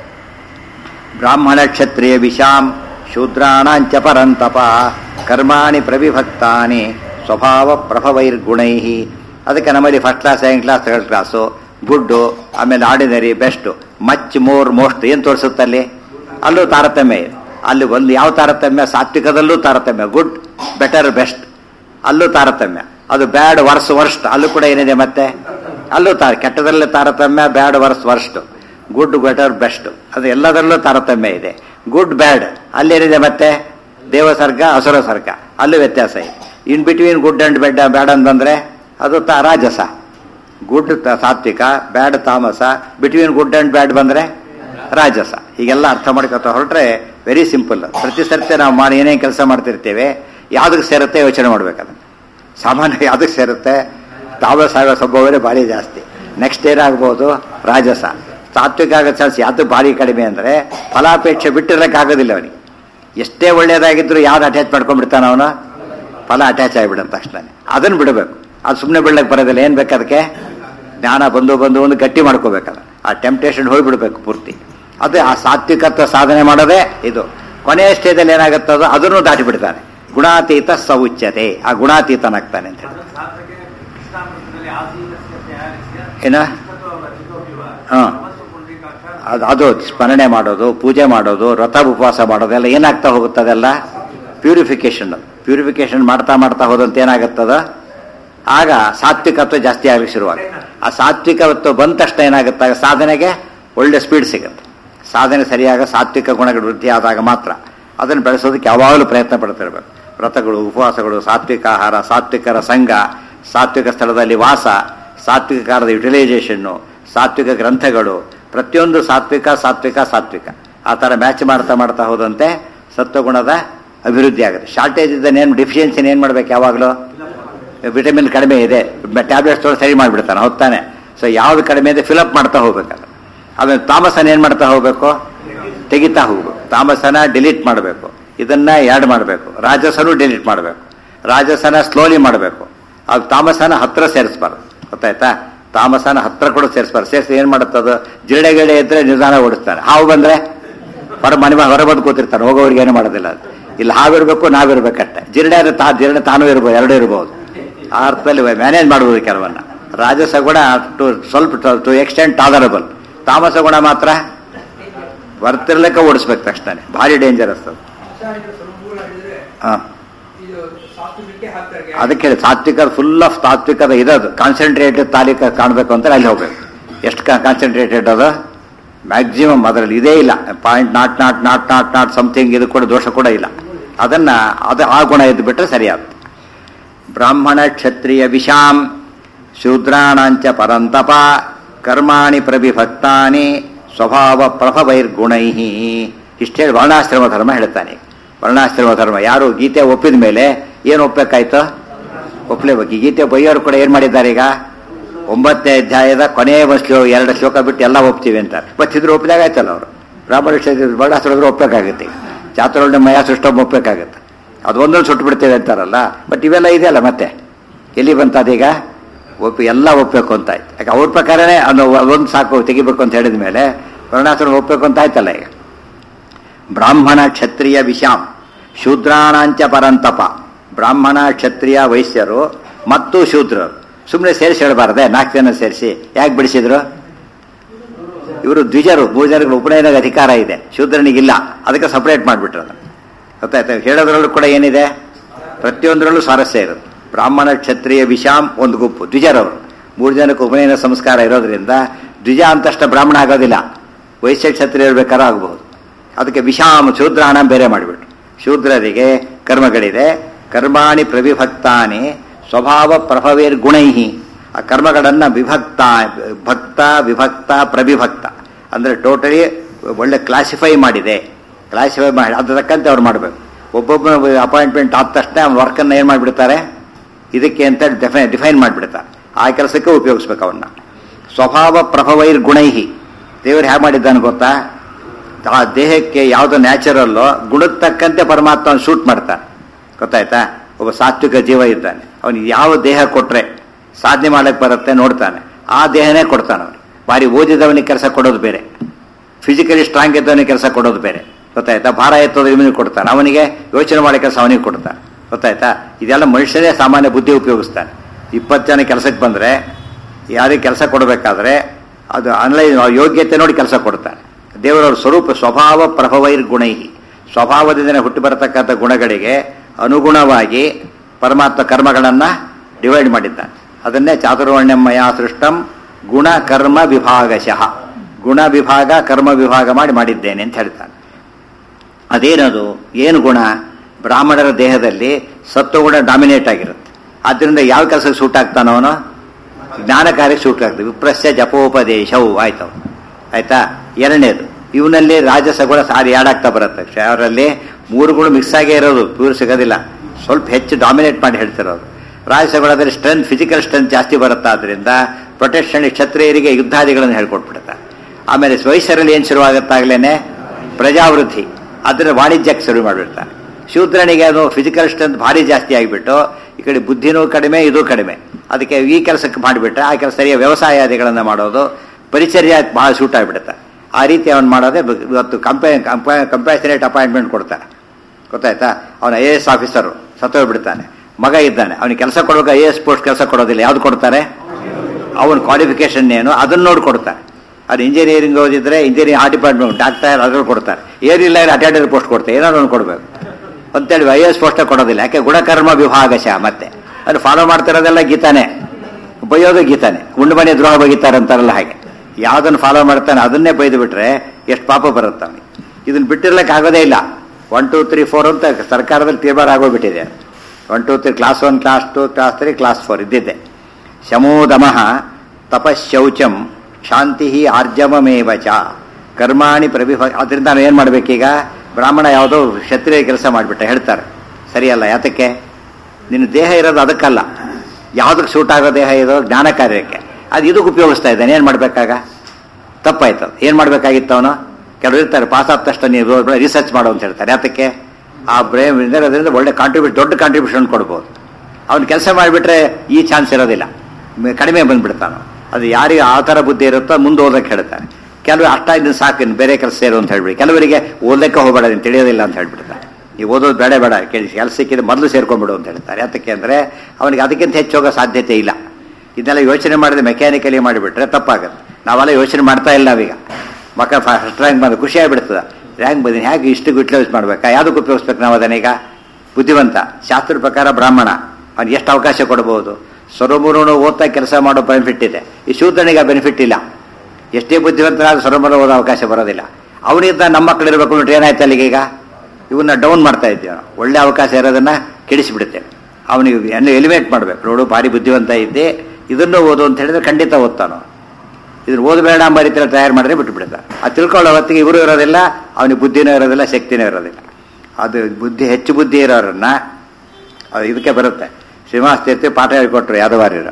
ಬ್ರಾಹ್ಮಣ ಕ್ಷತ್ರಿಯ ವಿಷಾಂ ಶೂದ್ರಾಣಾಂಚ ಪರಂತಪ ಕರ್ಮಾಣಿ ಪ್ರವಿಭಕ್ತಾನಿ ಸ್ವಭಾವ ಪ್ರಭವೈರ್ಗುಣೈ ಅದಕ್ಕೆ ನಮ್ಮಲ್ಲಿ first class second class third class good ಆಮೇಲೆ ordinary best much more most ಏನು ತೋರಿಸುತ್ತಲ್ಲಿ ಅಲ್ಲೂ ತಾರತಮ್ಯ ಇದೆ ಅಲ್ಲಿ ಒಂದು ಯಾವ ತಾರತಮ್ಯ ಸಾತ್ವಿಕದಲ್ಲೂ ತಾರತಮ್ಯ ಗುಡ್ ಬೆಟರ್ ಬೆಸ್ಟ್ ಅಲ್ಲೂ ತಾರತಮ್ಯ ಅದು ಬ್ಯಾಡ್ ವರ್ಸ್ ವರ್ಸ್ಟ್ ಅಲ್ಲೂ ಕೂಡ ಏನಿದೆ ಮತ್ತೆ ಅಲ್ಲೂ ತಾರ ಕೆಟ್ಟದಲ್ಲೇ ತಾರತಮ್ಯ bad worse worst good better best ಅದು ಎಲ್ಲದರಲ್ಲೂ ತಾರತಮ್ಯ ಇದೆ ಗುಡ್ ಬ್ಯಾಡ್ ಅಲ್ಲೇನಿದೆ ಮತ್ತೆ ದೇವ ಸರ್ಗ ಅಸುರ ಸರ್ಗ ಅಲ್ಲೂ ವ್ಯತ್ಯಾಸ ಇದೆ in between good and bed bad ಅಂತಂದ್ರೆ ಅದು ತ ರಾಜಸ ಗುಡ್ ತ- ಸಾತ್ವಿಕ ಬ್ಯಾಡ್ ತಾಮಸ ಬಿಟ್ವೀನ್ ಗುಡ್ ಅಂಡ್ ಬ್ಯಾಡ್ ಬಂದ್ರೆ ರಾಜಸ ಹೀಗೆಲ್ಲ ಅರ್ಥ ಮಾಡ್ಕೊತ ಹೊರಟ್ರೆ ವೆರಿ ಸಿಂಪಲ್ ಪ್ರತಿ ಸರ್ತಿ ನಾವು ಮಾಡಿ ಏನೇನು ಕೆಲಸ ಮಾಡ್ತಿರ್ತೇವೆ ಯಾವ್ದಕ್ಕೆ ಸೇರುತ್ತೆ ಯೋಚನೆ ಮಾಡ್ಬೇಕದನ್ನ ಸಾಮಾನ್ಯ ಯಾವ್ದಕ್ಕೆ ಸೇರುತ್ತೆ ತಾಮಸ ಆಗೋ ಸ್ವಭಾವನೇ ಭಾರಿ ಜಾಸ್ತಿ ನೆಕ್ಸ್ಟ್ ಏನಾಗ್ಬೋದು ರಾಜಸ ಸಾತ್ವಿಕ ಆಗೋ ಚಾನ್ಸ್ ಯಾವ್ದು ಭಾರಿ ಕಡಿಮೆ ಅಂದರೆ ಫಲಾಪೇಕ್ಷೆ ಬಿಟ್ಟಿರೋಕ್ಕಾಗೋದಿಲ್ಲ ಅವನಿಗೆ ಎಷ್ಟೇ ಒಳ್ಳೇದಾಗಿದ್ರು ಯಾವ್ದು ಅಟ್ಯಾಚ್ ಮಾಡ್ಕೊಂಡ್ಬಿಡ್ತಾನ ಅವನು ಫಲ ಅಟ್ಯಾಚ್ ಆಗಿಬಿಡಂತ ತಕ್ಷಣ ಅದನ್ನು ಬಿಡಬೇಕು ಅದು ಸುಮ್ಮನೆ ಬಿಡ್ಲಕ್ಕೆ ಬರೋದಿಲ್ಲ ಏನು ಬೇಕು ಅದಕ್ಕೆ ಜ್ಞಾನ ಬಂದು ಬಂದು ಒಂದು ಗಟ್ಟಿ ಮಾಡ್ಕೋಬೇಕಲ್ಲ ಆ ಟೆಂಪ್ಟೇಷನ್ ಹೋಗ್ಬಿಡ್ಬೇಕು ಪೂರ್ತಿ ಅದೇ ಆ ಸಾತ್ವಿಕತ್ವ ಸಾಧನೆ ಮಾಡೋದೇ ಇದು ಕೊನೆಯ ಸ್ಟೇಜಲ್ಲಿ ಏನಾಗುತ್ತದೋ ಅದನ್ನು ದಾಟಿ ಬಿಡ್ತಾನೆ ಗುಣಾತೀತ ಸೌಚ್ಯತೆ ಆ ಗುಣಾತೀತನಾಗ್ತಾನೆ ಅಂತ ಹೇಳಿ ಶಾಸ್ತ್ರಕ್ಕೆ ಕೃಷ್ಣಾಮೃತದಲ್ಲಿ ಆಸೀನಸ್ಯ ತ್ಯಾಗಸ್ಯ ಏನ ತತ್ವವಿವ. ಹಾ. ತಮಸ್ಸು ಪುಂಡರೀಕಾಕ್ಷ ಅದು ಅದು ಸ್ಮರಣೆ ಮಾಡೋದು ಪೂಜೆ ಮಾಡೋದು ವ್ರತ ಉಪವಾಸ ಮಾಡೋದು ಎಲ್ಲ ಏನಾಗ್ತಾ ಹೋಗುತ್ತದೆಲ್ಲ ಪ್ಯೂರಿಫಿಕೇಶನ್ ಪ್ಯೂರಿಫಿಕೇಶನ್ ಮಾಡ್ತಾ ಮಾಡ್ತಾ ಹೋದಂತೆ ಏನಾಗುತ್ತದ ಆಗ ಸಾತ್ವಿಕತ್ವ ಜಾಸ್ತಿ ಆಗಲಿಕ್ಕೆ ಶುರುವಾಗುತ್ತೆ ಆ ಸಾತ್ವಿಕತ್ವ ಬಂದ ತಕ್ಷಣ ಏನಾಗುತ್ತೆ ಆಗ ಸಾಧನೆಗೆ ಒಳ್ಳೆ ಸ್ಪೀಡ್ ಸಿಗುತ್ತೆ ಸಾಧನೆ ಸರಿಯಾಗ ಸಾತ್ವಿಕ ಗುಣಗಳು ವೃದ್ಧಿ ಆದಾಗ ಮಾತ್ರ ಅದನ್ನು ಬೆಳೆಸೋದಕ್ಕೆ ಯಾವಾಗಲೂ ಪ್ರಯತ್ನ ಪಡ್ತಿರ್ಬೇಕು ವ್ರತಗಳು ಉಪವಾಸಗಳು ಸಾತ್ವಿಕ ಆಹಾರ ಸಾತ್ವಿಕರ ಸಂಘ ಸಾತ್ವಿಕ ಸ್ಥಳದಲ್ಲಿ ವಾಸ ಸಾತ್ವಿಕ ಕಾಲದ ಯುಟಿಲೈಸೇಷನ್ನು ಸಾತ್ವಿಕ ಗ್ರಂಥಗಳು ಪ್ರತಿಯೊಂದು ಸಾತ್ವಿಕ ಸಾತ್ವಿಕ ಸಾತ್ವಿಕ ಆ ಥರ ಮ್ಯಾಚ್ ಮಾಡ್ತಾ ಮಾಡ್ತಾ ಹೋದಂತೆ ಸತ್ವಗುಣದ ಅಭಿವೃದ್ಧಿ ಆಗುತ್ತೆ ಶಾರ್ಟೇಜ್ ಇದ್ದನೇನು ಡಿಫಿಷಿಯನ್ಸಿನ ಏನು ಮಾಡ್ಬೇಕು ಯಾವಾಗಲೂ ವಿಟಮಿನ್ ಕಡಿಮೆ ಇದೆ ಟ್ಯಾಬ್ಲೆಟ್ಸ್ ತೊಗೊಂಡು ಸರಿ ಮಾಡಿಬಿಡ್ತಾನೆ ಹೊತ್ತಾನೆ ಸೊ ಯಾವ್ದು ಕಡಿಮೆ ಇದೆ ಫಿಲಪ್ ಮಾಡ್ತಾ ಹೋಗ್ಬೇಕಲ್ಲ ಆಮೇಲೆ ತಾಮಸನ ಏನು ಮಾಡ್ತಾ ಹೋಗ್ಬೇಕು ತೆಗಿತಾ ಹೋಗ್ಬೇಕು ತಾಮಸನ ಡಿಲೀಟ್ ಮಾಡಬೇಕು ಇದನ್ನ ಆ್ಯಡ್ ಮಾಡಬೇಕು ರಾಜಸನು ಡಿಲೀಟ್ ಮಾಡಬೇಕು ರಾಜಸನ ಸ್ಲೋಲಿ ಮಾಡಬೇಕು ಅದು ತಾಮಸನ ಹತ್ರ ಸೇರಿಸ್ಬಾರ್ದು ಗೊತ್ತಾಯ್ತಾ ತಾಮಸನ ಹತ್ರ ಕೂಡ ಸೇರಿಸ್ಬಾರ್ದು ಸೇರಿಸಿ ಏನು ಮಾಡುತ್ತದು ಜಿರಡೆ ಗಿಡೆ ಇದ್ರೆ ನಿಧಾನ ಓಡಿಸ್ತಾನೆ ಹಾವು ಬಂದ್ರೆ ಹೊರ ಮನೆ ಹೊರ ಬಂದು ಕೂತಿರ್ತಾನೆ ಹೋಗೋರಿಗೆ ಏನು ಮಾಡೋದಿಲ್ಲ ಅದು ಇಲ್ಲಿ ಹಾವಿರ್ಬೇಕು ನಾವಿರ್ಬೇಕಷ್ಟೆ ಜಿರಡೆ ಅಂದ್ರೆ ತಾ ಜಿರಡೆ ತಾನು ಇರ್ಬೋದು ಎರಡೂ ಇರ್ಬೋದು ಆ ಅರ್ಥದಲ್ಲಿ ಮ್ಯಾನೇಜ್ ಮಾಡ್ಬೋದು ಕೆಲವನ್ನ ರಾಜಸ ಗುಣ ಟು ಸ್ವಲ್ಪ ಟು ಎಕ್ಸ್ಟೆಂಟ್ ಟಾಲರಬಲ್ ತಾಮಸ ಗುಣ ಮಾತ್ರ ಬರ್ತಿರ್ಲಿಕ್ಕೆ ಓಡಿಸ್ಬೇಕು ತಕ್ಷಣ ಭಾರಿ ಡೇಂಜರಸ್ ಅದು ಹಾಂ ಇದು ಸಾತ್ವಿಕಕ್ಕೆ ಹಾಕ್ತಾರೆ ಅದಕ್ಕೆ ಹೇಳಿ ಸಾತ್ವಿಕ ಫುಲ್ ಆಫ್ ಸಾತ್ವಿಕದ ಇದದು ಕಾನ್ಸಂಟ್ರೇಟೆಡ್ ತಾಲೀಕ ಕಾಣಬೇಕು ಅಂತ ಅಲ್ಲಿ ಹೋಗ್ಬೇಕು ಎಷ್ಟು ಕಾನ್ಸಂಟ್ರೇಟೆಡ್ ಅದು ಮ್ಯಾಕ್ಸಿಮಮ್ ಅದರಲ್ಲಿ ಇದೇ ಇಲ್ಲ point not not not not not something ಇದು ಕೂಡ ದೋಷ ಕೂಡ ಇಲ್ಲ ಅದನ್ನ ಅದು ಆ ಗುಣ ಇದ್ದು ಬಿಟ್ರೆ ಸರಿಯಾಗುತ್ತೆ ಬ್ರಾಹ್ಮಣ ಕ್ಷತ್ರಿಯ ವಿಷಾಂ ಶೂದ್ರಾಣಾಂಚ ಪರಂತಪ ಕರ್ಮಾಣಿ ಪ್ರವಿಭಕ್ತಾನಿ ಸ್ವಭಾವ ಪ್ರಭವೈರ್ಗುಣೈ ಇಷ್ಟೇ ವರ್ಣಾಶ್ರಮ ಧರ್ಮ ಹೇಳ್ತಾನೆ ವರ್ಣಾಶ್ರಮ ಧರ್ಮ ಯಾರು ಗೀತೆ ಒಪ್ಪಿದ ಮೇಲೆ ಏನು ಒಪ್ಪಬೇಕಾಯ್ತು ಒಪ್ಪಲೇಬೇಕು ಈ ಗೀತೆ ಬೈಯೋರು ಕೂಡ ಏನು ಮಾಡಿದ್ದಾರೆ ಈಗ ಒಂಬತ್ತನೇ ಅಧ್ಯಾಯದ ಕೊನೆಯ ಒಂದು ಶ್ಲೋ ಎರಡು ಶ್ಲೋಕ ಬಿಟ್ಟು ಎಲ್ಲ ಒಪ್ತೀವಿ ಅಂತಾರೆ ಬಟ್ ಇದ್ರು ಒಪ್ಪಿದಾಗ ಆಯ್ತಲ್ಲ ಅವರು ಬ್ರಾಹ್ಮಣ ಕ್ಷೇತ್ರ ವರ್ಣಾಶ್ರಮ ಒಪ್ಪಬೇಕಾಗುತ್ತೆ ಚಾತುರ್ಣ ಮಯ ಸೃಷ್ಟಮ್ ಒಪ್ಪಬೇಕಾಗುತ್ತೆ ಅದು ಒಂದೊಂದು ಸುಟ್ಟು ಬಿಡ್ತೇವೆ ಅಂತಾರಲ್ಲ ಬಟ್ ಇವೆಲ್ಲ ಇದೆಯಲ್ಲ ಮತ್ತೆ ಎಲ್ಲಿ ಬಂತದೀಗ ಒಪ್ಪಿ ಎಲ್ಲ ಒಪ್ಪಬೇಕು ಅಂತ ಆಯ್ತು ಯಾಕೆ ಅವ್ರ ಪ್ರಕಾರನೇ ಅದು ಒಂದು ಸಾಕು ತೆಗಿಬೇಕು ಅಂತ ಹೇಳಿದ ಮೇಲೆ ವರ್ಣಾಶ್ರಮ ಒಪ್ಪಬೇಕು ಅಂತ ಆಯ್ತಲ್ಲ ಈಗ ಬ್ರಾಹ್ಮಣ ಕ್ಷತ್ರಿಯ ವಿಷಾಂ ಶೂದ್ರಾಣಾಂಚ ಪರಂತಪ ಬ್ರಾಹ್ಮಣ ಕ್ಷತ್ರಿಯ ವೈಶ್ಯರು ಮತ್ತು ಶೂದ್ರರು ಸುಮ್ಮನೆ ಸೇರಿಸಿ ಹೇಳಬಾರ್ದೆ ನಾಲ್ಕು ಜನ ಸೇರಿಸಿ ಯಾಕೆ ಬಿಡಿಸಿದ್ರು ಇವರು ದ್ವಿಜರು ಮೂರು ಜನರಿಗೆ ಉಪನಯನದ ಅಧಿಕಾರ ಇದೆ ಶೂದ್ರನಿಗಿಲ್ಲ ಅದಕ್ಕೆ ಸಪರೇಟ್ ಮಾಡಿಬಿಟ್ರು ಅದನ್ನು ಗೊತ್ತಾಯ್ತು ಹೇಳೋದ್ರಲ್ಲೂ ಕೂಡ ಏನಿದೆ ಪ್ರತಿಯೊಂದರಲ್ಲೂ ಸ್ವಾರಸ್ಯ ಇರುತ್ತೆ ಬ್ರಾಹ್ಮಣ ಕ್ಷತ್ರಿಯ ವಿಷಾಂ ಒಂದು ಗುಂಪು ದ್ವಿಜರವರು ಮೂರು ಜನಕ್ಕೆ ಉಪನಯನ ಸಂಸ್ಕಾರ ಇರೋದ್ರಿಂದ ದ್ವಿಜ ಅಂತಷ್ಟ ಬ್ರಾಹ್ಮಣ ಆಗೋದಿಲ್ಲ ವೈಶ್ಯ ಕ್ಷತ್ರಿಯರು ಬೇಕಾದ್ರೂ ಆಗಬಹುದು ಅದಕ್ಕೆ ವಿಷಾಮ ಶೂದ್ರಾಣ ಬೇರೆ ಮಾಡಿಬಿಟ್ರು ಶೂದ್ರರಿಗೆ ಕರ್ಮಗಳಿದೆ ಕರ್ಮಾಣಿ ಪ್ರವಿಭಕ್ತಾನಿ ಸ್ವಭಾವ ಪ್ರಭವೇರ್ ಗುಣೈಹಿ ಆ ಕರ್ಮಗಳನ್ನು ವಿಭಕ್ತ ಭಕ್ತ ವಿಭಕ್ತ ಪ್ರವಿಭಕ್ತ ಅಂದರೆ ಟೋಟಲಿ ಒಳ್ಳೆ ಕ್ಲಾಸಿಫೈ ಮಾಡಿದೆ ಕ್ಲಾಸಿಫೈ ಮಾಡಿ ಅದ್ರ ತಕ್ಕಂತೆ ಅವ್ರು ಮಾಡಬೇಕು ಒಬ್ಬೊಬ್ಬ ಅಪಾಯಿಂಟ್ಮೆಂಟ್ ಆದ ತಕ್ಷಣ ವರ್ಕನ್ನು ಏನು ಮಾಡಿಬಿಡ್ತಾರೆ ಇದಕ್ಕೆ ಅಂತ ಡಿಫೈ ಡಿಫೈನ್ ಮಾಡಿಬಿಡ್ತಾರೆ ಆ ಕೆಲಸಕ್ಕೆ ಉಪಯೋಗಿಸ್ಬೇಕು ಅವನ್ನ ಸ್ವಭಾವ ಪ್ರಭವೈರ್ ಗುಣೈಹಿ ದೇವರು ಹೇಗೆ ಮಾಡಿದ್ದಾನೆ ಗೊತ್ತಾ ಆ ದೇಹಕ್ಕೆ ಯಾವುದು ನ್ಯಾಚುರಲ್ಲೋ ಗುಣಕ್ಕೆ ತಕ್ಕಂತೆ ಪರಮಾತ್ಮ ಶೂಟ್ ಮಾಡ್ತಾನೆ ಗೊತ್ತಾಯ್ತಾ ಒಬ್ಬ ಸಾತ್ವಿಕ ಜೀವ ಇದ್ದಾನೆ ಅವನಿಗೆ ಯಾವ ದೇಹ ಕೊಟ್ರೆ ಸಾಧನೆ ಮಾಡಕ್ಕೆ ಬರುತ್ತೆ ನೋಡ್ತಾನೆ ಆ ದೇಹನೇ ಕೊಡ್ತಾನೆ ಅವನು ಭಾರಿ ಓದಿದವನಿಗೆ ಕೆಲಸ ಕೊಡೋದು ಬೇರೆ ಫಿಸಿಕಲಿ ಸ್ಟ್ರಾಂಗ್ ಇದ್ದವನಿಗೆ ಕೆಲಸ ಕೊಡೋದು ಬೇರೆ ಗೊತ್ತಾಯ್ತಾ ಭಾರ ಎತ್ತೋದು ಇವನಿಗೆ ಕೊಡ್ತಾನೆ ಅವನಿಗೆ ಯೋಚನೆ ಮಾಡೋ ಕೆಲಸ ಅವನಿಗೆ ಕೊಡ್ತಾನೆ ಗೊತ್ತಾಯ್ತಾ ಇದೆಲ್ಲ ಮನುಷ್ಯನೇ ಸಾಮಾನ್ಯ ಬುದ್ಧಿ ಉಪಯೋಗಿಸ್ತಾನೆ ಇಪ್ಪತ್ತು ಜನ ಕೆಲಸಕ್ಕೆ ಬಂದರೆ ಯಾರಿಗೆ ಕೆಲಸ ಕೊಡಬೇಕಾದ್ರೆ ಅದು ಅನಲೈಸ್ ಯೋಗ್ಯತೆ ನೋಡಿ ಕೆಲಸ ಕೊಡ್ತಾನೆ ದೇವರವ್ರ ಸ್ವರೂಪ ಸ್ವಭಾವ ಪ್ರಭವೈರ್ ಗುಣೈಹಿ ಸ್ವಭಾವದಿಂದಲೇ ಹುಟ್ಟಿ ಬರತಕ್ಕಂಥ ಗುಣಗಳಿಗೆ ಅನುಗುಣವಾಗಿ ಪರಮಾತ್ಮ ಕರ್ಮಗಳನ್ನು ಡಿವೈಡ್ ಮಾಡಿದ್ದಾನೆ ಅದನ್ನೇ ಚಾತುರ್ವರ್ಣ್ಯಮಯ ಸೃಷ್ಟಂ ಗುಣ ಕರ್ಮ ವಿಭಾಗಶಃ ಗುಣ ವಿಭಾಗ ಕರ್ಮ ವಿಭಾಗ ಮಾಡಿ ಮಾಡಿದ್ದೇನೆ ಅಂತ ಹೇಳ್ತಾನೆ ಅದೇನದು ಏನು ಗುಣ ಬ್ರಾಹ್ಮಣರ ದೇಹದಲ್ಲಿ ಸತ್ವಗುಣ ಡಾಮಿನೇಟ್ ಆಗಿರುತ್ತೆ ಆದ್ದರಿಂದ ಯಾವ ಕೆಲಸಕ್ಕೆ ಸೂಟ್ ಆಗ್ತಾನೋ ಅವನು ಜ್ಞಾನ ಕಾರ್ಯಕ್ಕೆ ಸೂಟ್ ಆಗ್ತದೆ ವಿಪ್ರಸ್ಯ ಜಪೋಪದೇಶವು ಆಯ್ತು ಆಯ್ತಾ ಎರಡನೇದು ಇವನಲ್ಲಿ ರಾಜಸಗುಣ ಸಾರಿ ಯಾಡಾಗ್ತಾ ಬರುತ್ತೆ ಅವರಲ್ಲಿ ಮೂರು ಗುಣ ಮಿಕ್ಸ್ ಆಗೇ ಇರೋದು ಪ್ಯೂರ್ ಸಿಗೋದಿಲ್ಲ ಸ್ವಲ್ಪ ಹೆಚ್ಚು ಡಾಮಿನೇಟ್ ಮಾಡಿ ಹೇಳ್ತಿರೋದು ರಾಜಸಗುಣದಲ್ಲಿ ಸ್ಟ್ರೆಂತ್ ಫಿಸಿಕಲ್ ಸ್ಟ್ರೆಂತ್ ಜಾಸ್ತಿ ಬರುತ್ತೆ ಆದ್ರಿಂದ ಪ್ರೊಟೆಕ್ಷನ್ ಕ್ಷತ್ರಿಯರಿಗೆ ಯುದ್ಧಾದಿಗಳನ್ನು ಹೇಳ್ಕೊಟ್ಬಿಡುತ್ತೆ ಆಮೇಲೆ ವಯಸ್ಸರಲ್ಲಿ ಏನು ಶುರುವಾಗುತ್ತಾಗ್ಲೇನೆ ಪ್ರಜಾವೃದ್ಧಿ ಅದರ ವಾಣಿಜ್ಯಕ್ಕೆ ಶುರು ಮಾಡಿಬಿಡ್ತಾರೆ ಶೂದ್ರನಿಗೆ ಅದು ಫಿಸಿಕಲ್ ಸ್ಟ್ರೆಂತ್ ಭಾರಿ ಜಾಸ್ತಿ ಆಗಿಬಿಟ್ಟು ಈ ಕಡೆ ಬುದ್ಧಿನೂ ಕಡಿಮೆ ಇದು ಕಡಿಮೆ ಅದಕ್ಕೆ ಈ ಕೆಲಸಕ್ಕೆ ಮಾಡಿಬಿಟ್ರೆ ಆ ಕೆಲಸ ಸರಿಯ ವ್ಯವಸಾಯಾದಿಗಳನ್ನು ಮಾಡೋದು ಪರಿಚರ್ಯ ಬಹಳ ಸೂಟ್ ಆಗಿಬಿಡುತ್ತೆ ಆ ರೀತಿ ಅವನು ಮಾಡೋದೇ ಬ- ಇವತ್ತು ಕಂಪೆ ಕಂಪ್ಯಾಸಿನೇಟ್ ಅಪಾಯಿಂಟ್ಮೆಂಟ್ ಕೊಡ್ತಾರೆ ಗೊತ್ತಾಯ್ತಾ ಅವನು ಐ ಎ ಎಸ್ ಆಫೀಸರು ಸತ್ತೋಗ್ಬಿಡ್ತಾನೆ ಮಗ ಇದ್ದಾನೆ ಅವನಿಗೆ ಕೆಲಸ ಕೊಡುವಾಗ ಐ ಎ ಎಸ್ ಪೋಸ್ಟ್ ಕೆಲಸ ಕೊಡೋದಿಲ್ಲ ಯಾವ್ದು ಕೊಡ್ತಾರೆ ಅವನ ಕ್ವಾಲಿಫಿಕೇಶನ್ ಏನು ಅದನ್ನ ನೋಡಿ ಕೊಡ್ತಾರೆ ಅದು ಇಂಜಿನಿಯರಿಂಗ್ ಓದಿದ್ರೆ ಇಂಜಿನಿಯರಿಂಗ್ ಆ ಡಿಪಾರ್ಟ್ಮೆಂಟ್ ಡಾಕ್ಟರ್ ಅದ್ರಲ್ಲಿ ಕೊಡ್ತಾರೆ ಏನಿಲ್ಲ ಅಟೆಂಡರ್ ಪೋಸ್ಟ್ ಕೊಡ್ತಾರೆ ಏನಾದ್ರು ಒಂದು ಕೊಡಬೇಕು ಅಂತೇಳಿ ಐ ಎ ಎಸ್ ಪೋಸ್ಟೇ ಕೊಡೋದಿಲ್ಲ ಯಾಕೆ ಗುಣಕರ್ಮ ವಿಭಾಗಶ ಮತ್ತೆ ಅದು ಫಾಲೋ ಮಾಡ್ತಿರೋದೆಲ್ಲ ಗೀತಾನೆ ಬೈಯೋದು ಗೀತಾನೆ ಉಂಡು ಮನೆ ದ್ರೋಹ ಬಗೀತಾರೆ ಅಂತಾರಲ್ಲ ಹಾಗೆ ಯಾವ್ದನ್ನು ಫಾಲೋ ಮಾಡ್ತಾನೆ ಅದನ್ನೇ ಬೈದು ಬಿಟ್ರೆ ಎಷ್ಟು ಪಾಪ ಬರುತ್ತೆ ಅವನಿಗೆ ಇದನ್ನ ಬಿಟ್ಟಿರ್ಲಿಕ್ಕೆ ಆಗೋದೇ ಇಲ್ಲ ಒನ್ ಟೂ ತ್ರೀ ಫೋರ್ ಅಂತ ಸರ್ಕಾರದಲ್ಲಿ ತೀರ್ಮಾನ ಆಗೋಗ್ಬಿಟ್ಟಿದೆ one two three class one class two class three class four ಇದ್ದಿದ್ದೆ ಶಮೋದಮಃ ತಪಶೌಚಂ ಶಾಂತಿ ಆರ್ಜವಮೇವ ಚ ಕರ್ಮಾಣಿ ಪ್ರಭಿಭ ಅದರಿಂದ ನಾನು ಏನು ಮಾಡ್ಬೇಕೀಗ ಬ್ರಾಹ್ಮಣ ಯಾವುದೋ ಕ್ಷತ್ರಿಯ ಕೆಲಸ ಮಾಡಿಬಿಟ್ಟ ಹೇಳ್ತಾರೆ ಸರಿಯಲ್ಲ ಯಾತಕ್ಕೆ ನಿನ್ನ ದೇಹ ಇರೋದು ಅದಕ್ಕಲ್ಲ ಯಾವುದಕ್ಕೆ ಸೂಟ್ ಆಗೋ ದೇಹ ಇದು ಜ್ಞಾನ ಕಾರ್ಯಕ್ಕೆ ಅದು ಇದಕ್ಕೆ ಉಪಯೋಗಿಸ್ತಾ ಇದ್ದಾನೆ ಏನು ಮಾಡಬೇಕಾಗ ತಪ್ಪಾಯ್ತು ಏನು ಮಾಡಬೇಕಾಗಿತ್ತು ಅವನು ಕೆಲವರು ಇರ್ತಾರೆ ಪಾಸ್ ಆದ ತಕ್ಷಣ ನೀವು ರಿಸರ್ಚ್ ಮಾಡು ಅಂತ ಹೇಳ್ತಾರೆ ಯಾತಕ್ಕೆ ಆ ಬ್ರೇಮ್ ಅದರಿಂದ ಒಳ್ಳೆ ಕಾಂಟ್ರಿಬ್ಯೂಟ್ ದೊಡ್ಡ ಕಾಂಟ್ರಿಬ್ಯೂಷನ್ ಕೊಡ್ಬೋದು ಅವ್ನು ಕೆಲಸ ಮಾಡಿಬಿಟ್ರೆ ಈ ಚಾನ್ಸ್ ಇರೋದಿಲ್ಲ ಮ- ಕಡಿಮೆ ಬಂದ್ಬಿಡ್ತಾನೆ ಅದು ಯಾರಿಗೆ ಆ ಥರ ಬುದ್ಧಿ ಇರುತ್ತೋ ಮುಂದೆ ಓದಕ್ಕೆ ಹೇಳ್ತಾರೆ ಕೆಲವರು ಅಷ್ಟ ಇದನ್ನ ಸಾಕು ಇನ್ನು ಬೇರೆ ಕೆಲಸ ಸೇರು ಅಂತ ಹೇಳ್ಬಿಡಿ ಕೆಲವರಿಗೆ ಓದಕ್ಕೆ ಹೋಗಬೇಡ ನೀನು ತಿಳಿಯೋದಿಲ್ಲ ಅಂತ ಹೇಳ್ಬಿಡ್ತಾರೆ ನೀವು ಓದೋದು ಬೇಡ ಬೇಡ ಕೇಳಿ ಕೆಲಸ ಸಿಕ್ಕಿದ್ರೆ ಮೊದಲು ಸೇರ್ಕೊಂಡ್ಬಿಡು ಅಂತ ಹೇಳ್ತಾರೆ ಯಾತಕ್ಕೆ ಅಂದರೆ ಅವನಿಗೆ ಅದಕ್ಕಿಂತ ಹೆಚ್ಚು ಹೋಗೋ ಸಾಧ್ಯತೆ ಇಲ್ಲ ಇದನ್ನೆಲ್ಲ ಯೋಚನೆ ಮಾಡಿದ್ರೆ ಮೆಕ್ಯಾನಿಕಲಿ ಮಾಡಿಬಿಟ್ರೆ ತಪ್ಪಾಗುತ್ತೆ ನಾವೆಲ್ಲ ಯೋಚನೆ ಮಾಡ್ತಾ ಇಲ್ಲ ನಾವೀಗ ಮಕ್ಕ ಫಸ್ಟ್ ರ್ಯಾಂಕ್ ಬಂದು ಖುಷಿ ಆಗಿಬಿಡ್ತದೆ ರ್ಯಾಂಕ್ ಬಂದಿನಿ ಹೇಗೆ ಇಷ್ಟು ಯೂಟಿಲೈಸ್ ಮಾಡ್ಬೇಕಾ ಯಾವುದಕ್ಕೆ ಉಪಯೋಗಿಸ್ಬೇಕು ನಾವು ಅದನ್ನೀಗ ಬುದ್ಧಿವಂತ ಶಾಸ್ತ್ರದ ಪ್ರಕಾರ ಬ್ರಾಹ್ಮಣ ಅವ್ನಿಗೆ ಎಷ್ಟು ಅವಕಾಶ ಕೊಡಬಹುದು ಸ್ವರಮೂರು ಓದ್ತಾ ಕೆಲಸ ಮಾಡೋ ಬೆನಿಫಿಟ್ ಇದೆ ಈ ಶೂದ್ರನಿಗೆ ಆ ಬೆನಿಫಿಟ್ ಇಲ್ಲ ಎಷ್ಟೇ ಬುದ್ಧಿವಂತನಾದ್ರೂ ಸ್ವರಮೂಲ ಓದೋ ಅವಕಾಶ ಬರೋದಿಲ್ಲ ಅವನಿಂದ ನಮ್ಮ ಮಕ್ಕಳು ಇರಬೇಕು ಅಂದ್ರೆ ಏನಾಯ್ತು ಅಲ್ಲಿಗೆ ಈಗ ಇವನ್ನ ಡೌನ್ ಮಾಡ್ತಾ ಇದ್ದೀವಿ ನಾವು ಒಳ್ಳೆ ಅವಕಾಶ ಇರೋದನ್ನ ಕೆಡಿಸಿಬಿಡುತ್ತೇವೆ ಅವನಿಗೆ ಎಲಿವೇಟ್ ಮಾಡಬೇಕು ನೋಡು ಭಾರಿ ಬುದ್ಧಿವಂತ ಇದ್ದೆ ಇದನ್ನು ಓದು ಅಂತ ಹೇಳಿದ್ರೆ ಖಂಡಿತ ಓದ್ತಾನು ಇದನ್ನ ಓದಬೇಡ ಎಂಬ ರೀತಿಯಲ್ಲಿ ತಯಾರು ಮಾಡಿದ್ರೆ ಬಿಟ್ಟು ಬಿಡ್ತಾರೆ ಅದು ತಿಳ್ಕೊಳ್ಳೋ ಹೊತ್ತಿಗೆ ಇವರು ಇರೋದಿಲ್ಲ ಅವನಿಗೆ ಬುದ್ಧಿನೂ ಇರೋದಿಲ್ಲ ಶಕ್ತಿನೂ ಇರೋದಿಲ್ಲ ಅದು ಬುದ್ಧಿ ಹೆಚ್ಚು ಬುದ್ಧಿ ಇರೋರನ್ನ ಅದು ಇದಕ್ಕೆ ಬರುತ್ತೆ ಶ್ರೀನಿವಾಸ ತೀರ್ಥ ಪಾಠ ಹೇಳಿಕೊಟ್ರು ಯಾದವಾರ್ಯರು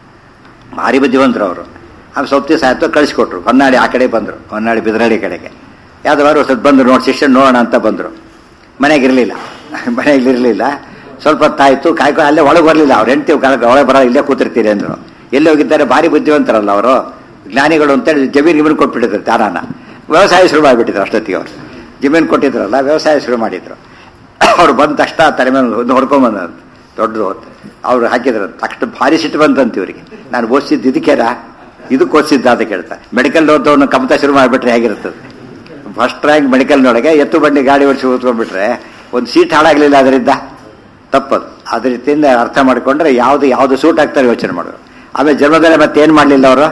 ಭಾರಿ ಬುದ್ಧಿವಂತರು ಅವರು ಆಮೇಲೆ ಸ್ವಲ್ಪ ದಿವಸ ಆಯ್ತು ಕಳಿಸ್ಕೊಟ್ರು ಹೊನ್ನಾಳಿ ಆ ಕಡೆ ಬಂದರು ಹೊನ್ನಾಳಿ ಬಿದರಳ್ಳಿ ಕಡೆಗೆ ಯಾದವಾರು ಸ್ವಲ್ಪ ಬಂದರು ನೋಡಿ ಶಿಷ್ಯ ನೋಡೋಣ ಅಂತ ಬಂದರು ಮನೆಗೆ ಇರಲಿಲ್ಲ ಮನೆಗೆ ಇರಲಿಲ್ಲ ಸ್ವಲ್ಪ ಹೊತ್ತಾಯ್ತು ಕಾಯ್ಕೊಂಡು ಅಲ್ಲೇ ಒಳಗೆ ಬರಲಿಲ್ಲ ಅವ್ರು ಹೆಂಡ್ತಿ ಒಳಗೆ ಬರೋ ಇಲ್ಲೇ ಕೂತಿರ್ತೀರಿ ಅಂದರು ಎಲ್ಲಿ ಹೋಗಿದ್ದಾರೆ ಭಾರಿ ಬುದ್ಧಿವಂತರಲ್ಲ ಅವರು ಜ್ಞಾನಿಗಳು ಅಂತೇಳಿ ಜಮೀನು ಗಿಮೀನು ಕೊಟ್ಬಿಟ್ಟಿದ್ರು ದಾನಾನ ವ್ಯವಸಾಯ ಶುರು ಮಾಡಿಬಿಟ್ಟಿದ್ರು ಅಷ್ಟೊತ್ತಿಗೆ ಅವರು ಜಮೀನು ಕೊಟ್ಟಿದ್ರಲ್ಲ ವ್ಯವಸಾಯ ಶುರು ಮಾಡಿದ್ರು ಅವ್ರು ಬಂದ ತಕ್ಷಣ ತಲೆ ಮೇಲೆ ಒಂದು ಹೊಡ್ಕೊಂಬಂದಂತ ದೊಡ್ಡದು ಹೊತ್ತು ಅವ್ರು ಹಾಕಿದ್ರು ತಕ್ಷಣ ಭಾರಿ ಸಿಟ್ಟು ಬಂತಂತ ಇವರಿಗೆ ನಾನು ಓದಿಸಿದ್ದು ಇದಕ್ಕೇನ ಇದಕ್ಕೆ ಓದಿಸಿದ್ದ ಅಂತ ಕೇಳ್ತಾರೆ ಮೆಡಿಕಲ್ ಓದೋನು ಕಮತ ಶುರು ಮಾಡಿಬಿಟ್ರೆ ಹೇಗಿರ್ತದೆ ಫಸ್ಟ್ ರ್ಯಾಂಕ್ ಮೆಡಿಕಲ್ನೊಳಗೆ ಎತ್ತು ಬಂಡಿ ಗಾಡಿ ಓಡಿಸಿ ಓದ್ಕೊಂಡ್ಬಿಟ್ರೆ ಒಂದು ಸೀಟ್ ಹಾಳಾಗಲಿಲ್ಲ ಅದರಿಂದ ತಪ್ಪದು ಅದ್ರ ರೀತಿಯಿಂದ ಅರ್ಥ ಮಾಡಿಕೊಂಡ್ರೆ ಯಾವುದು ಯಾವುದು ಸೂಟ್ ಆಗ್ತಾರೆ ಯೋಚನೆ ಮಾಡೋದು ಆಮೇಲೆ ಜನ್ಮದಲ್ಲಿ ಮತ್ತೆ ಏನು ಮಾಡಲಿಲ್ಲ ಅವರು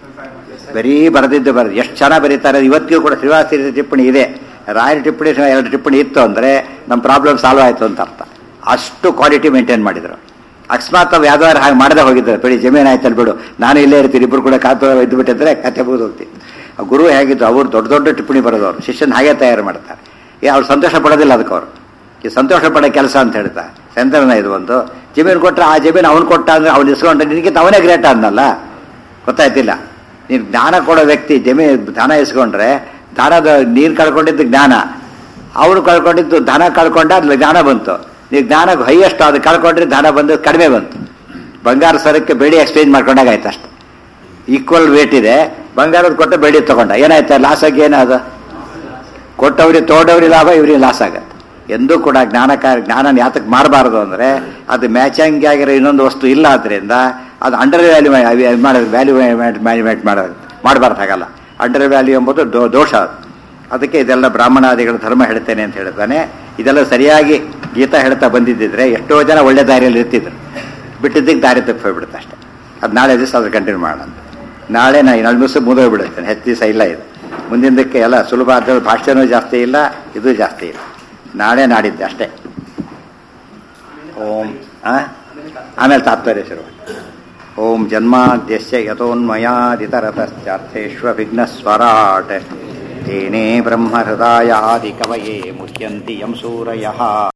ಬರೀ ಬರೆದಿದ್ದು ಬರೆದು ಎಷ್ಟು ಚೆನ್ನಾಗಿ ಬರೀತಾರೆ ಇವತ್ತಿಗೂ ಕೂಡ ಶ್ರೀವಾಸ ಟಿಪ್ಪಣಿ ಇದೆ ರಾಯರ ಟಿಪ್ಪಣಿ ಎರಡು ಟಿಪ್ಪಣಿ ಇತ್ತು ಅಂದರೆ ನಮ್ಮ ಪ್ರಾಬ್ಲಮ್ ಸಾಲ್ವ್ ಆಯಿತು ಅಂತ ಅರ್ಥ ಅಷ್ಟು ಕ್ವಾಲಿಟಿ ಮೇಂಟೈನ್ ಮಾಡಿದರು ಅಕಸ್ಮಾತ್ ಅವು ಯಾವ್ದಾದ್ರು ಹಾಗೆ ಮಾಡದೆ ಹೋಗಿದ್ದಾರೆ ಬಿಡಿ ಜಮೀನು ಆಯ್ತಲ್ಲ ಬಿಡು ನಾನು ಇಲ್ಲೇ ಇರ್ತೀನಿ ಇಬ್ಬರು ಕೂಡ ಕಾತು ಇದ್ದು ಬಿಟ್ಟಿದ್ರೆ ಕತೆ ಮುಗಿದು ಹೋಗ್ತೀನಿ ಆ ಗುರು ಹೇಗಿದ್ದು ಅವರು ದೊಡ್ಡ ದೊಡ್ಡ ಟಿಪ್ಪಣಿ ಬರೋದವ್ರು ಶಿಷ್ಯನ ಹಾಗೆ ತಯಾರು ಮಾಡ್ತಾರೆ ಏ ಅವ್ರು ಸಂತೋಷ ಪಡೋದಿಲ್ಲ ಅದಕ್ಕೆ ಅವರು ಈ ಸಂತೋಷ ಪಡೋ ಕೆಲಸ ಅಂತ ಹೇಳ್ತಾರೆ ಸಂತರಣ ಇದು ಒಂದು ಜಮೀನು ಕೊಟ್ಟರೆ ಆ ಜಮೀನು ಅವ್ನು ಕೊಟ್ಟ ಅಂದ್ರೆ ಅವ್ನು ಇಸ್ಕೊಂಡ್ರೆ ನಿನಗಿಂತ ಅವನೇ ಗ್ರೇಟ್ ಅನ್ನಲ್ಲ ಗೊತ್ತಾಯ್ತಿಲ್ಲ ನೀನು ಜ್ಞಾನ ಕೊಡೋ ವ್ಯಕ್ತಿ ಜಮೀನು ದಾನ ಇಸ್ಕೊಂಡ್ರೆ ದಾನದ ನೀರು ಕಳ್ಕೊಂಡಿದ್ದು ಜ್ಞಾನ ಅವನು ಕಳ್ಕೊಂಡಿದ್ದು ಧನ ಕಳ್ಕೊಂಡ ಅಲ್ಲಿ ಜ್ಞಾನ ಬಂತು ನೀವು ಜ್ಞಾನ ಹೈಯೆಸ್ಟ್ ಅದು ಕಳ್ಕೊಂಡ್ರೆ ಧನ ಬಂದು ಕಡಿಮೆ ಬಂತು ಬಂಗಾರ ಸರಕ್ಕೆ ಬೆಳಿ ಎಕ್ಸ್ಚೇಂಜ್ ಮಾಡ್ಕೊಂಡಾಗ ಆಯ್ತು ಅಷ್ಟು ಈಕ್ವಲ್ ವೇಟ್ ಇದೆ ಬಂಗಾರದ ಕೊಟ್ಟು ಬೆಳಿ ತಗೊಂಡ ಏನಾಯ್ತು ಲಾಸ್ ಆಗಿ ಏನದು ಕೊಟ್ಟವ್ರಿಗೆ ತೋಡವ್ರಿಗೆ ಲಾಭ ಇವ್ರಿಗೆ ಲಾಸ್ ಆಗತ್ತೆ ಎಂದೂ ಕೂಡ ಜ್ಞಾನಕ ಜ್ಞಾನ ಯಾತಕ್ಕೆ ಮಾರಬಾರದು ಅಂದರೆ ಅದು ಮ್ಯಾಚಿಂಗ್ ಆಗಿರೋ ಇನ್ನೊಂದು ವಸ್ತು ಇಲ್ಲ ಆದ್ದರಿಂದ ಅದು ಅಂಡರ್ ವ್ಯಾಲ್ಯೂ ಮಾಡೋದು ವ್ಯಾಲ್ಯೂ ಮ್ಯಾನೇಜ್ಮೆಂಟ್ ಮಾಡೋದು ಮಾಡಬಾರ್ದು ಹಾಗಲ್ಲ ಅಂಡರ್ ವ್ಯಾಲ್ಯೂ ಎಂಬುದು ದೋ- ದೋಷ ಅದು ಅದಕ್ಕೆ ಇದೆಲ್ಲ ಬ್ರಾಹ್ಮಣಾದಿಗಳ ಧರ್ಮ ಹೇಳ್ತೇನೆ ಅಂತ ಹೇಳ್ತಾನೆ ಇದೆಲ್ಲ ಸರಿಯಾಗಿ ಗೀತಾ ಹೇಳ್ತಾ ಬಂದಿದ್ದಿದ್ರೆ ಎಷ್ಟೋ ಜನ ಒಳ್ಳೆ ದಾರಿಯಲ್ಲಿ ಇರ್ತಿದ್ರು ಬಿಟ್ಟಿದ್ದಕ್ಕೆ ದಾರಿ ತಪ್ಪಿ ಹೋಗ್ಬಿಡುತ್ತೆ ಅಷ್ಟೇ ಅದು ನಾಳೆ ದಿವಸ ಅದು ಕಂಟಿನ್ಯೂ ಮಾಡೋಣ ಅಂತ. ನಾಳೆ ನಾ ಇನ್ನೊಂದು ದಿವಸ ಮುಗಿದೋಗ್ಬಿಡುತ್ತೇನೆ ಹೆಚ್ಚು ದಿವಸ ಇಲ್ಲ ಇದು ಮುಂದಿನದಕ್ಕೆ ಎಲ್ಲ ಸುಲಭ ಆದ ಭಾಷೆನೂ ಜಾಸ್ತಿ ಇಲ್ಲ ಇದು ಜಾಸ್ತಿ ಇಲ್ಲ ನಾಳೆ ನಾಡಿದ್ದೆ ಅಷ್ಟೇ ಓಂ ಆ? ಆಮೇಲೆ ತಾತ್ಪರ್ಯ ಶುರು ಓಂ ಜನ್ಮಾದ್ಯಸ್ಯ ಯತೋನ್ಮಯಾದಿತರತಶ್ಚಾರ್ಥೇष्वभिघ्नस्वराट् तेने ब्रह्महृदायादिकवये मुह्यन्ति यं सूरयः